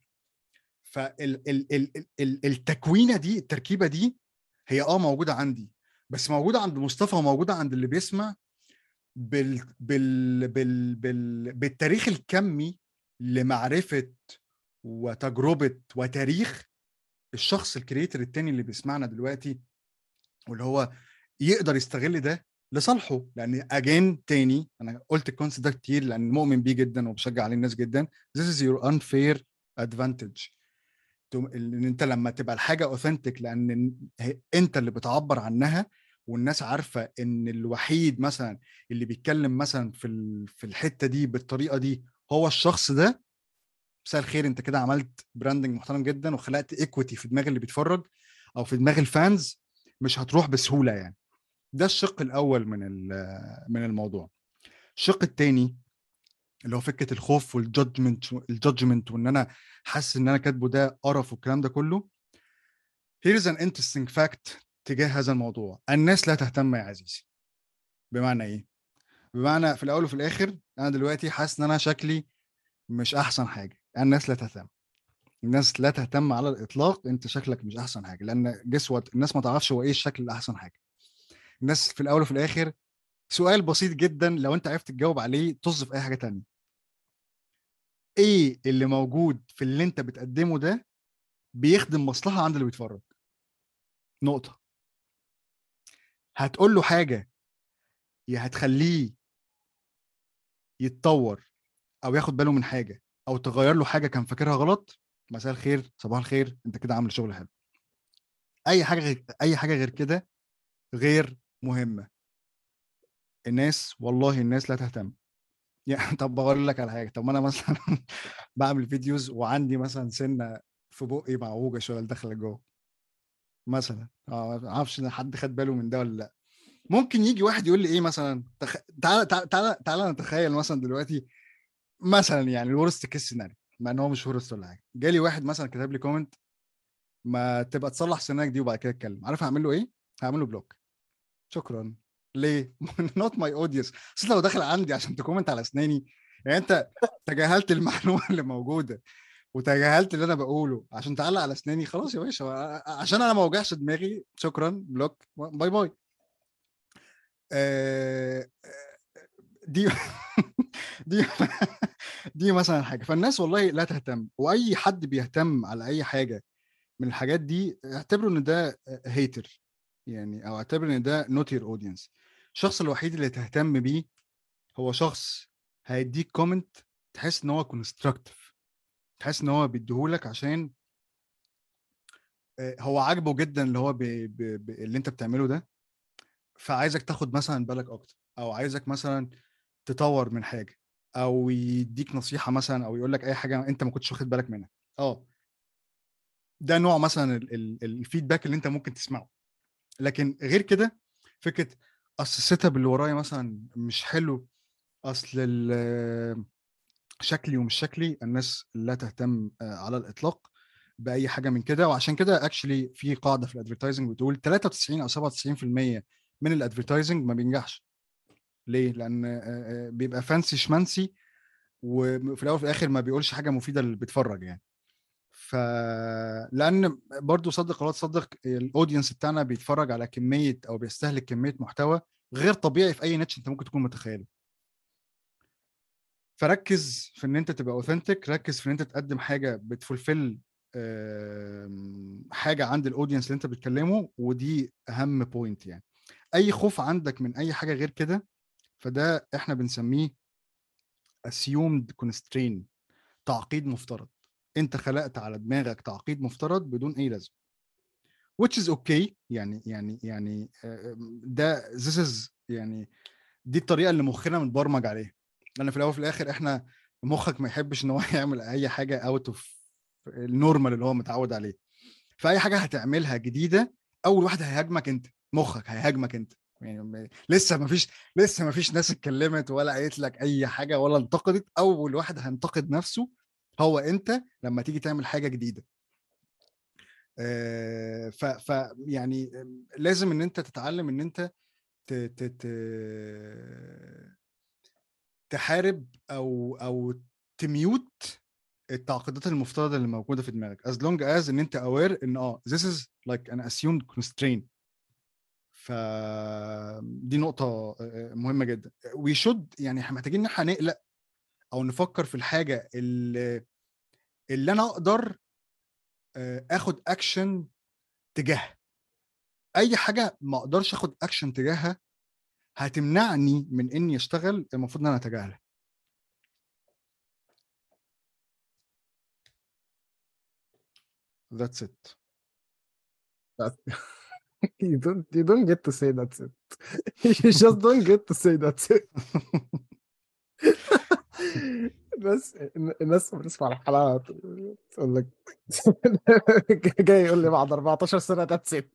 فالتكوينه دي التركيبه دي هي اه موجوده عندي بس موجوده عند مصطفى وموجوده عند اللي بيسمع بال بال بال بال بالتاريخ الكمي لمعرفه وتجربه وتاريخ الشخص الكريتور التاني اللي بيسمعنا دلوقتي واللي هو يقدر يستغل ده لصالحه لان اجين تاني انا قلت الكونسيبت ده كتير لان مؤمن بيه جدا وبشجع عليه الناس جدا this is your unfair advantage ان انت لما تبقى الحاجه اوثنتيك لان انت اللي بتعبر عنها والناس عارفه ان الوحيد مثلا اللي بيتكلم مثلا في في الحته دي بالطريقه دي هو الشخص ده مساء الخير انت كده عملت براندنج محترم جدا وخلقت ايكويتي في دماغ اللي بيتفرج او في دماغ الفانز مش هتروح بسهوله يعني ده الشق الاول من من الموضوع الشق الثاني اللي هو فكره الخوف والجادجمنت الجادجمنت وان انا حاسس ان انا كاتبه ده قرف والكلام ده كله here's an interesting fact تجاه هذا الموضوع الناس لا تهتم يا عزيزي بمعنى ايه بمعنى في الاول وفي الاخر انا دلوقتي حاسس ان انا شكلي مش احسن حاجه الناس لا تهتم الناس لا تهتم على الاطلاق انت شكلك مش احسن حاجه لان جسوت الناس ما تعرفش هو ايه الشكل الاحسن حاجه الناس في الاول وفي الاخر سؤال بسيط جدا لو انت عرفت تجاوب عليه طز في اي حاجه تانية ايه اللي موجود في اللي انت بتقدمه ده بيخدم مصلحه عند اللي بيتفرج نقطه هتقول له حاجه يا هتخليه يتطور او ياخد باله من حاجه او تغير له حاجه كان فاكرها غلط مساء الخير صباح الخير انت كده عامل شغل حلو اي حاجه غير اي حاجه غير كده غير مهمه الناس والله الناس لا تهتم يعني طب بقول لك على حاجه طب ما انا مثلا بعمل فيديوز وعندي مثلا سنه في بقي معوجه شويه داخله جوه مثلا اه ما اعرفش ان حد خد باله من ده ولا لا ممكن يجي واحد يقول لي ايه مثلا تخ... تعالى تعالى تعالى تعالى نتخيل مثلا دلوقتي مثلا يعني الورست كيس سيناريو مع ان هو مش ورست ولا حاجه جالي واحد مثلا كتب لي كومنت ما تبقى تصلح سنانك دي وبعد كده اتكلم عارف هعمل له ايه؟ هعمل له بلوك شكرا ليه؟ نوت ماي اودينس اصل لو داخل عندي عشان تكومنت على اسناني يعني انت تجاهلت المعلومه اللي موجوده وتجاهلت اللي انا بقوله عشان تعلق على اسناني خلاص يا باشا عشان انا ما اوجعش دماغي شكرا بلوك باي باي آه، دي دي دي مثلا حاجه فالناس والله لا تهتم واي حد بيهتم على اي حاجه من الحاجات دي اعتبروا ان ده هيتر يعني او اعتبر ان ده نوت يور اودينس الشخص الوحيد اللي تهتم بيه هو شخص هيديك كومنت تحس ان هو كونستراكتيف تحس ان هو بيديهولك عشان هو عاجبه جدا اللي هو بي بي بي اللي انت بتعمله ده فعايزك تاخد مثلا بالك اكتر او عايزك مثلا تطور من حاجه او يديك نصيحه مثلا او يقول لك اي حاجه انت ما كنتش واخد بالك منها اه ده نوع مثلا الفيدباك اللي انت ممكن تسمعه لكن غير كده فكره اصل السيت اب اللي ورايا مثلا مش حلو اصل شكلي ومش شكلي الناس لا تهتم على الاطلاق باي حاجه من كده وعشان كده اكشلي في قاعده في الادفرتايزنج بتقول 93 او 97% من الادفرتايزنج ما بينجحش ليه؟ لان بيبقى فانسي شمانسي وفي الاول وفي الاخر ما بيقولش حاجه مفيده اللي بيتفرج يعني ف لان برضو صدق ولا تصدق الاودينس بتاعنا بيتفرج على كميه او بيستهلك كميه محتوى غير طبيعي في اي نتش انت ممكن تكون متخيله فركز في ان انت تبقى اوثنتيك ركز في ان انت تقدم حاجه بتفولفل حاجه عند الاودينس اللي انت بتكلمه ودي اهم بوينت يعني اي خوف عندك من اي حاجه غير كده فده احنا بنسميه assumed constraint تعقيد مفترض انت خلقت على دماغك تعقيد مفترض بدون اي لازمه which is okay يعني يعني يعني ده this is يعني دي الطريقه اللي مخنا متبرمج عليها لان في الاول وفي الاخر احنا مخك ما يحبش ان هو يعمل اي حاجه اوت اوف النورمال اللي هو متعود عليه فاي حاجه هتعملها جديده اول واحد هيهاجمك انت مخك هيهاجمك انت يعني لسه ما فيش لسه ما فيش ناس اتكلمت ولا قالت لك اي حاجه ولا انتقدت اول واحد هينتقد نفسه هو انت لما تيجي تعمل حاجه جديده ف, ف يعني لازم ان انت تتعلم ان انت ت, ت, ت تحارب او او تميوت التعقيدات المفترضه اللي موجوده في دماغك as long as ان انت aware ان اه this is like an assumed constraint ف دي نقطة مهمة جدا وي شود يعني احنا محتاجين ان احنا نقلق او نفكر في الحاجة اللي اللي انا اقدر اخد اكشن تجاهها اي حاجة ما اقدرش اخد اكشن تجاهها هتمنعني من اني اشتغل المفروض ان انا اتجاهلها That's it. you don't you don't get to say that's it. you just don't get to say that's it. بس الناس بتسمع الحلقه تقول لك جاي يقول لي بعد 14 سنه ذاتس ات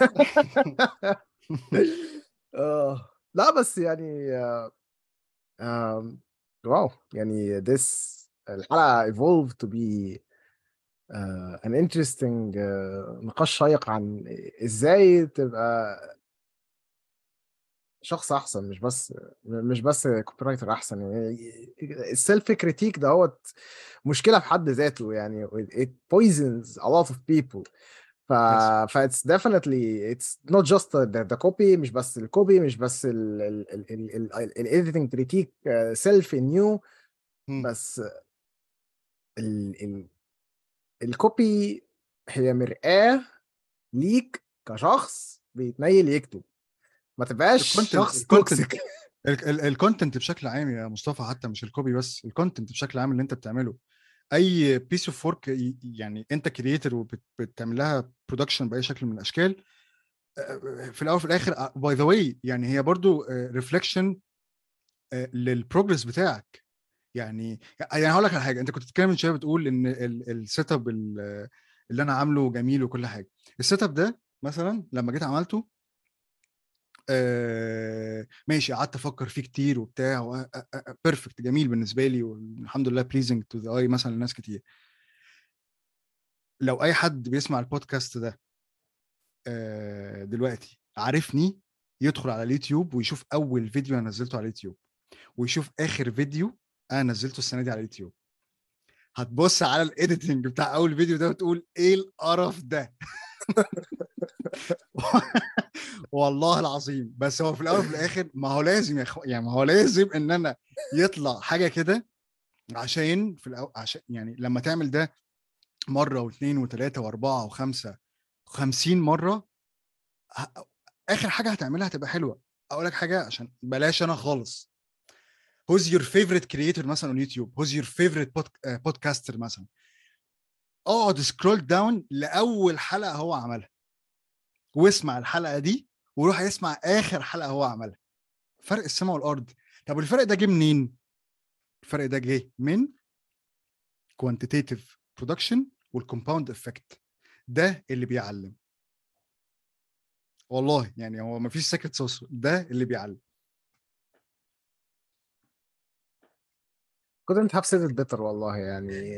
لا بس يعني واو يعني this الحلقه evolved to be uh, an interesting uh, نقاش شيق عن ازاي تبقى شخص احسن مش بس مش بس كوبي رايتر احسن يعني السيلف كريتيك دوت مشكله في حد ذاته يعني it poisons a lot of people ف ف it's definitely it's not just the, the copy مش بس الكوبي مش بس ال ال ال ال editing critique self in you بس ال ال الكوبي هي مرآة ليك كشخص بيتنيل يكتب ما تبقاش الكونتنت- شخص الكونتنت. توكسيك الكونتنت بشكل عام يا مصطفى حتى مش الكوبي بس الكونتنت بشكل عام اللي انت بتعمله اي بيس اوف ورك يعني انت كرييتر وبتعمل لها برودكشن باي شكل من الاشكال آه، في الاول وفي الاخر باي ذا واي يعني هي برضو ريفليكشن للبروجرس بتاعك يعني يعني هقول لك على حاجه انت كنت بتتكلم من شويه بتقول ان السيت اب اللي انا عامله جميل وكل حاجه السيت اب ده مثلا لما جيت عملته آه ماشي قعدت افكر فيه كتير وبتاع بيرفكت جميل بالنسبه لي والحمد لله بليزنج تو ذا اي مثلا لناس كتير لو اي حد بيسمع البودكاست ده آه دلوقتي عارفني يدخل على اليوتيوب ويشوف اول فيديو انا نزلته على اليوتيوب ويشوف اخر فيديو انا نزلته السنه دي على اليوتيوب هتبص على الايديتنج بتاع اول فيديو ده وتقول ايه القرف ده والله العظيم بس هو في الاول وفي الاخر ما هو لازم يا اخو يعني ما هو لازم ان انا يطلع حاجه كده عشان في الأول عشان يعني لما تعمل ده مره واثنين وثلاثه واربعه وخمسه خمسين مره ه- اخر حاجه هتعملها هتبقى حلوه اقول لك حاجه عشان بلاش انا خالص who's your favorite creator مثلا on يوتيوب who's your favorite بودكاستر مثلا اقعد سكرول داون لاول حلقه هو عملها واسمع الحلقه دي وروح يسمع اخر حلقه هو عملها فرق السماء والارض طب الفرق ده جه منين الفرق ده جه من كوانتيتيف برودكشن والكومباوند افكت ده اللي بيعلم والله يعني هو ما فيش سكرت صوص ده اللي بيعلم couldn't have said it better والله يعني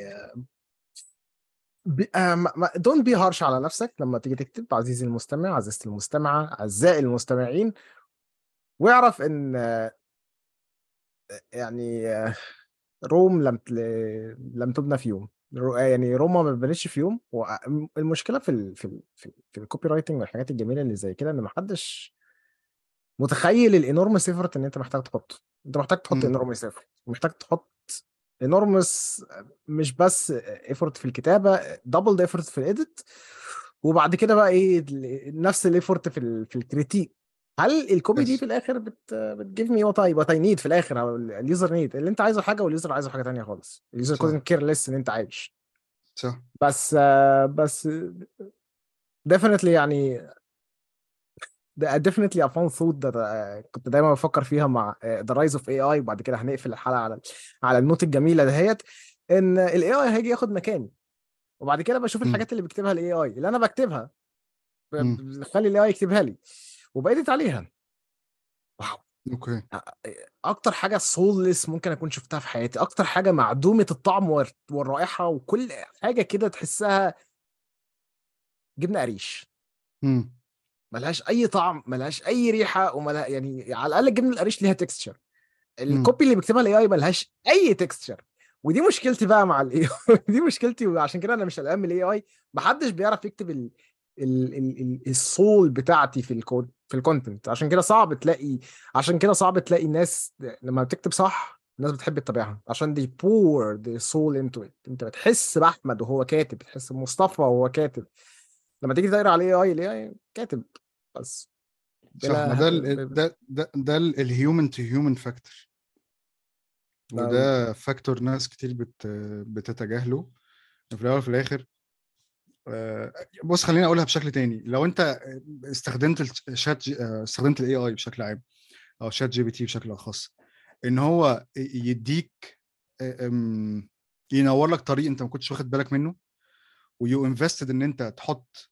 ب... آه ما... ما... don't be harsh على نفسك لما تيجي تكتب عزيزي المستمع عزيزتي المستمعة أعزائي المستمعين واعرف إن آه، يعني آه، روم لم ت... لم تبنى في يوم رو- يعني روما ما بنتش في يوم والمشكله في ال... في ال... في, في الكوبي رايتنج والحاجات الجميله اللي زي كده ان محدش متخيل الانورمس ايفورت ان انت محتاج تحطه انت محتاج تحط مم. انورمس ايفورت محتاج تحط انورمس مش بس ايفورت في الكتابه دبل ايفورت في الايديت وبعد كده بقى ايه ال- نفس الايفورت في ال... في الكريتيك هل الكوبي دي يس. في الاخر بت بتجيف مي وات اي وات اي نيد في الاخر او اليوزر نيد اللي انت عايزه حاجه واليوزر عايزه حاجه تانية خالص اليوزر صح. كودنت كير ليس ان انت عايش صح بس آه، بس definitely يعني ده definitely a fun thought that آه، كنت دايما بفكر فيها مع آه، the rise of AI وبعد كده هنقفل الحلقه على على النوت الجميله دهيت ان ال AI هيجي ياخد مكاني وبعد كده بشوف مم. الحاجات اللي بيكتبها ال AI اللي انا بكتبها ب- مم. بخلي ال AI يكتبها لي وبقيت عليها واو اوكي اكتر حاجه سولس ممكن اكون شفتها في حياتي اكتر حاجه معدومه الطعم والر- والرائحه وكل حاجه كده تحسها جبنه قريش مم. ملهاش اي طعم ملهاش اي ريحه وملها يعني على الاقل الجبنه القريش ليها تكستشر الكوبي اللي بيكتبها الاي اي ملهاش اي تكستشر ودي مشكلتي بقى مع الاي دي مشكلتي وعشان كده انا مش قلقان من الاي اي محدش بيعرف يكتب ال ال ال ال السول بتاعتي في الكود في الكونتنت عشان كده صعب تلاقي عشان كده صعب تلاقي ناس لما بتكتب صح الناس بتحب تتابعها عشان دي بور ذا سول انتو ات انت بتحس باحمد وهو كاتب بتحس بمصطفى وهو كاتب لما تيجي تقرا على الاي اي الاي اي كاتب بس صح ما ده ال- ده ده ده الهيومن تو هيومن فاكتور نعم. وده فاكتور ناس كتير بت بتتجاهله في الاول وفي الاخر آه، بص خليني اقولها بشكل تاني لو انت استخدمت الشات جي- آه، استخدمت الاي اي بشكل عام او شات جي بي تي بشكل اخص ان هو يديك آه، أم، ينور لك طريق انت ما كنتش واخد بالك منه ويو انفستد ان انت تحط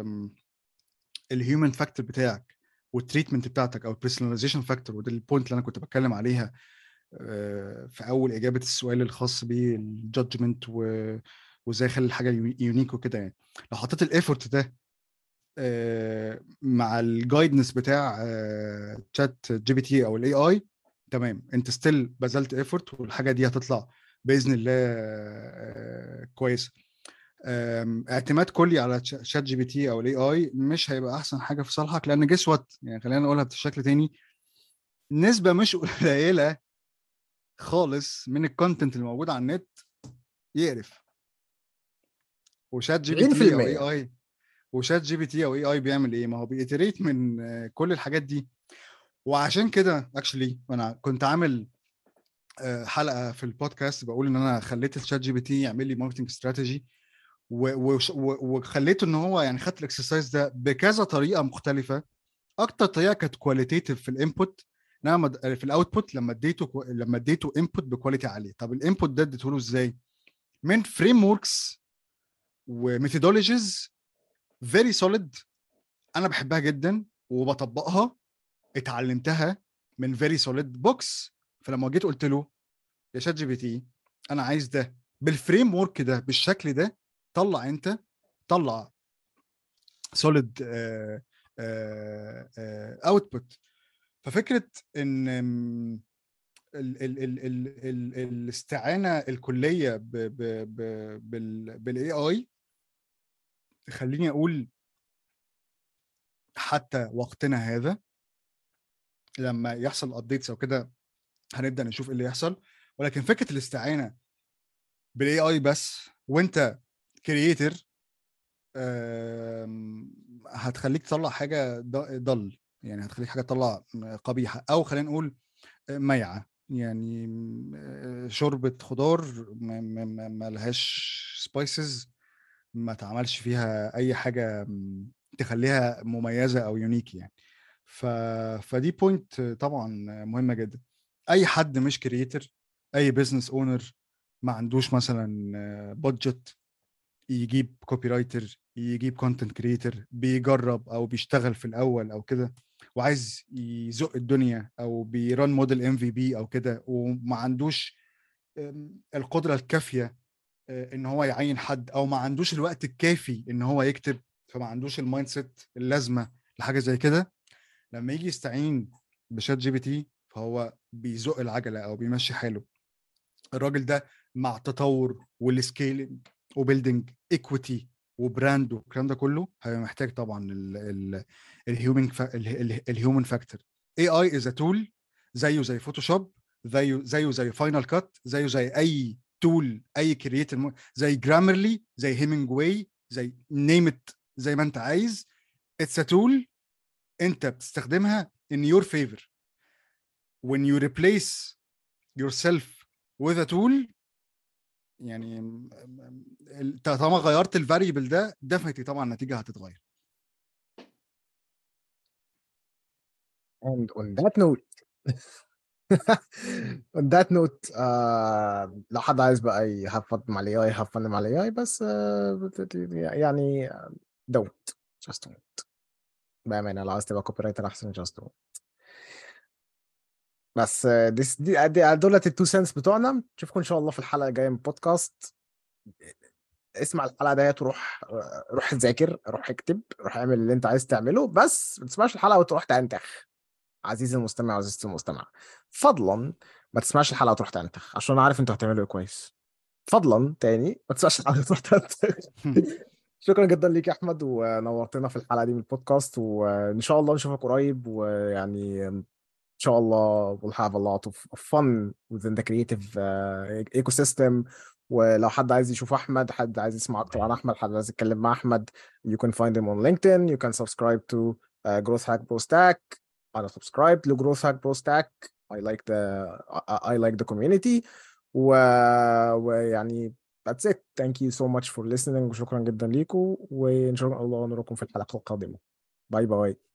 الهيومن فاكتور بتاعك والتريتمنت بتاعتك او البيرسوناليزيشن فاكتور وده البوينت اللي انا كنت بتكلم عليها آه، في اول اجابه السؤال الخاص بالجادجمنت وازاي اخلي الحاجه يونيك وكده يعني لو حطيت الايفورت ده آه، مع الجايدنس بتاع تشات جي بي تي او الاي اي تمام انت ستيل بذلت ايفورت والحاجه دي هتطلع باذن الله آه، كويسه آم، اعتماد كلي على تش- شات جي بي تي او الاي اي مش هيبقى احسن حاجه في صالحك لان جس وات يعني خلينا نقولها بشكل تاني نسبه مش قليله خالص من الكونتنت اللي موجود على النت يقرف وشات جي بي تي او اي 90%. اي وشات جي بي تي او اي اي بيعمل ايه ما هو بيتريت من آه، كل الحاجات دي وعشان كده اكشلي انا كنت عامل آه، حلقه في البودكاست بقول ان انا خليت الشات جي بي تي يعمل لي ماركتنج استراتيجي وخليته ان هو يعني خدت الاكسرسايز ده بكذا طريقه مختلفه اكتر طريقه كانت كواليتيف في الانبوت انما مد- في الاوتبوت لما اديته كو- لما اديته انبوت بكواليتي عاليه طب الانبوت ده اديته له ازاي من فريم وركس وميثودولوجيز فيري سوليد انا بحبها جدا وبطبقها اتعلمتها من فيري سوليد بوكس فلما جيت قلت له يا شات جي بي تي انا عايز ده بالفريم ورك ده بالشكل ده طلع انت طلع سوليد اوتبوت ففكره ان ال ال ال ال ال الاستعانه الكليه ب ب ب بال بالاي اي خليني اقول حتى وقتنا هذا لما يحصل ابديتس او كده هنبدا نشوف ايه اللي يحصل ولكن فكره الاستعانه بالاي اي بس وانت كرييتر هتخليك تطلع حاجه ض- ضل يعني هتخليك حاجه تطلع قبيحه او خلينا نقول ميعه يعني م- شوربه خضار ما- ما ما- ما لهاش سبايسز ما تعملش فيها اي حاجه م، تخليها مميزه او يونيك يعني ف... فدي بوينت طبعا مهمه جدا اي حد مش كرييتر اي بزنس اونر ما عندوش مثلا بادجت يجيب كوبي رايتر يجيب كونتنت كريتور بيجرب او بيشتغل في الاول او كده وعايز يزق الدنيا او بيران موديل ام في بي او كده وما عندوش أم، القدره الكافيه آه، ان هو يعين حد او ما عندوش الوقت الكافي ان هو يكتب فما عندوش المايند سيت اللازمه لحاجه زي كده لما يجي يستعين بشات جي بي تي فهو بيزق العجله او بيمشي حاله الراجل ده مع التطور والسكيلينج وبيلدينج ايكويتي وبراند والكلام ده كله هيبقى محتاج طبعا الهيومن الهيومن فاكتور اي اي از ا تول زيه زي فوتوشوب زيه زيه زي فاينل كات زيه زي اي تول اي كرييتر زي جرامرلي زي هيمنجواي زي نيمت زي ما انت عايز اتس ا تول انت بتستخدمها in your favor when you replace yourself with a tool يعني م- م- ال- طالما غيرت الفاريبل ده ديفنتلي طبعا النتيجه هتتغير And on that note on that note آه لو حد عايز بقى يهفض مع الاي اي هفن مع الاي اي بس آه بت- يعني don't just don't بأمانة لو عايز تبقى كوبي رايتر أحسن just don't بس آه، دي دي دي- دولت التو سنس بتوعنا نشوفكم إن شاء الله في الحلقة الجاية من البودكاست اسمع الحلقة ديت روح آه، روح ذاكر روح اكتب روح اعمل اللي أنت عايز تعمله بس ما تسمعش الحلقة وتروح تنتخ عزيزي المستمع وعزيزتي المستمع فضلا ما تسمعش الحلقة وتروح تنتخ عشان أنا عارف أنتوا هتعملوا إيه كويس فضلا تاني ما تسمعش الحلقة وتروح تنتخ شكرا جدا ليك يا احمد ونورتنا في الحلقه دي من البودكاست وان شاء الله نشوفك قريب ويعني ان شاء الله we'll have a lot of of fun within the creative uh, ecosystem ولو حد عايز يشوف احمد حد عايز يسمع اكتر عن احمد حد عايز يتكلم مع احمد you can find him on LinkedIn you can subscribe to uh, Growth Hack Pro Stack انا subscribed ل Growth Hack Pro Stack I like the I, I like the community و... ويعني That's it. Thank you so much for listening وشكرا جدا ليكم وإن شاء الله نراكم في الحلقة القادمة. باي باي.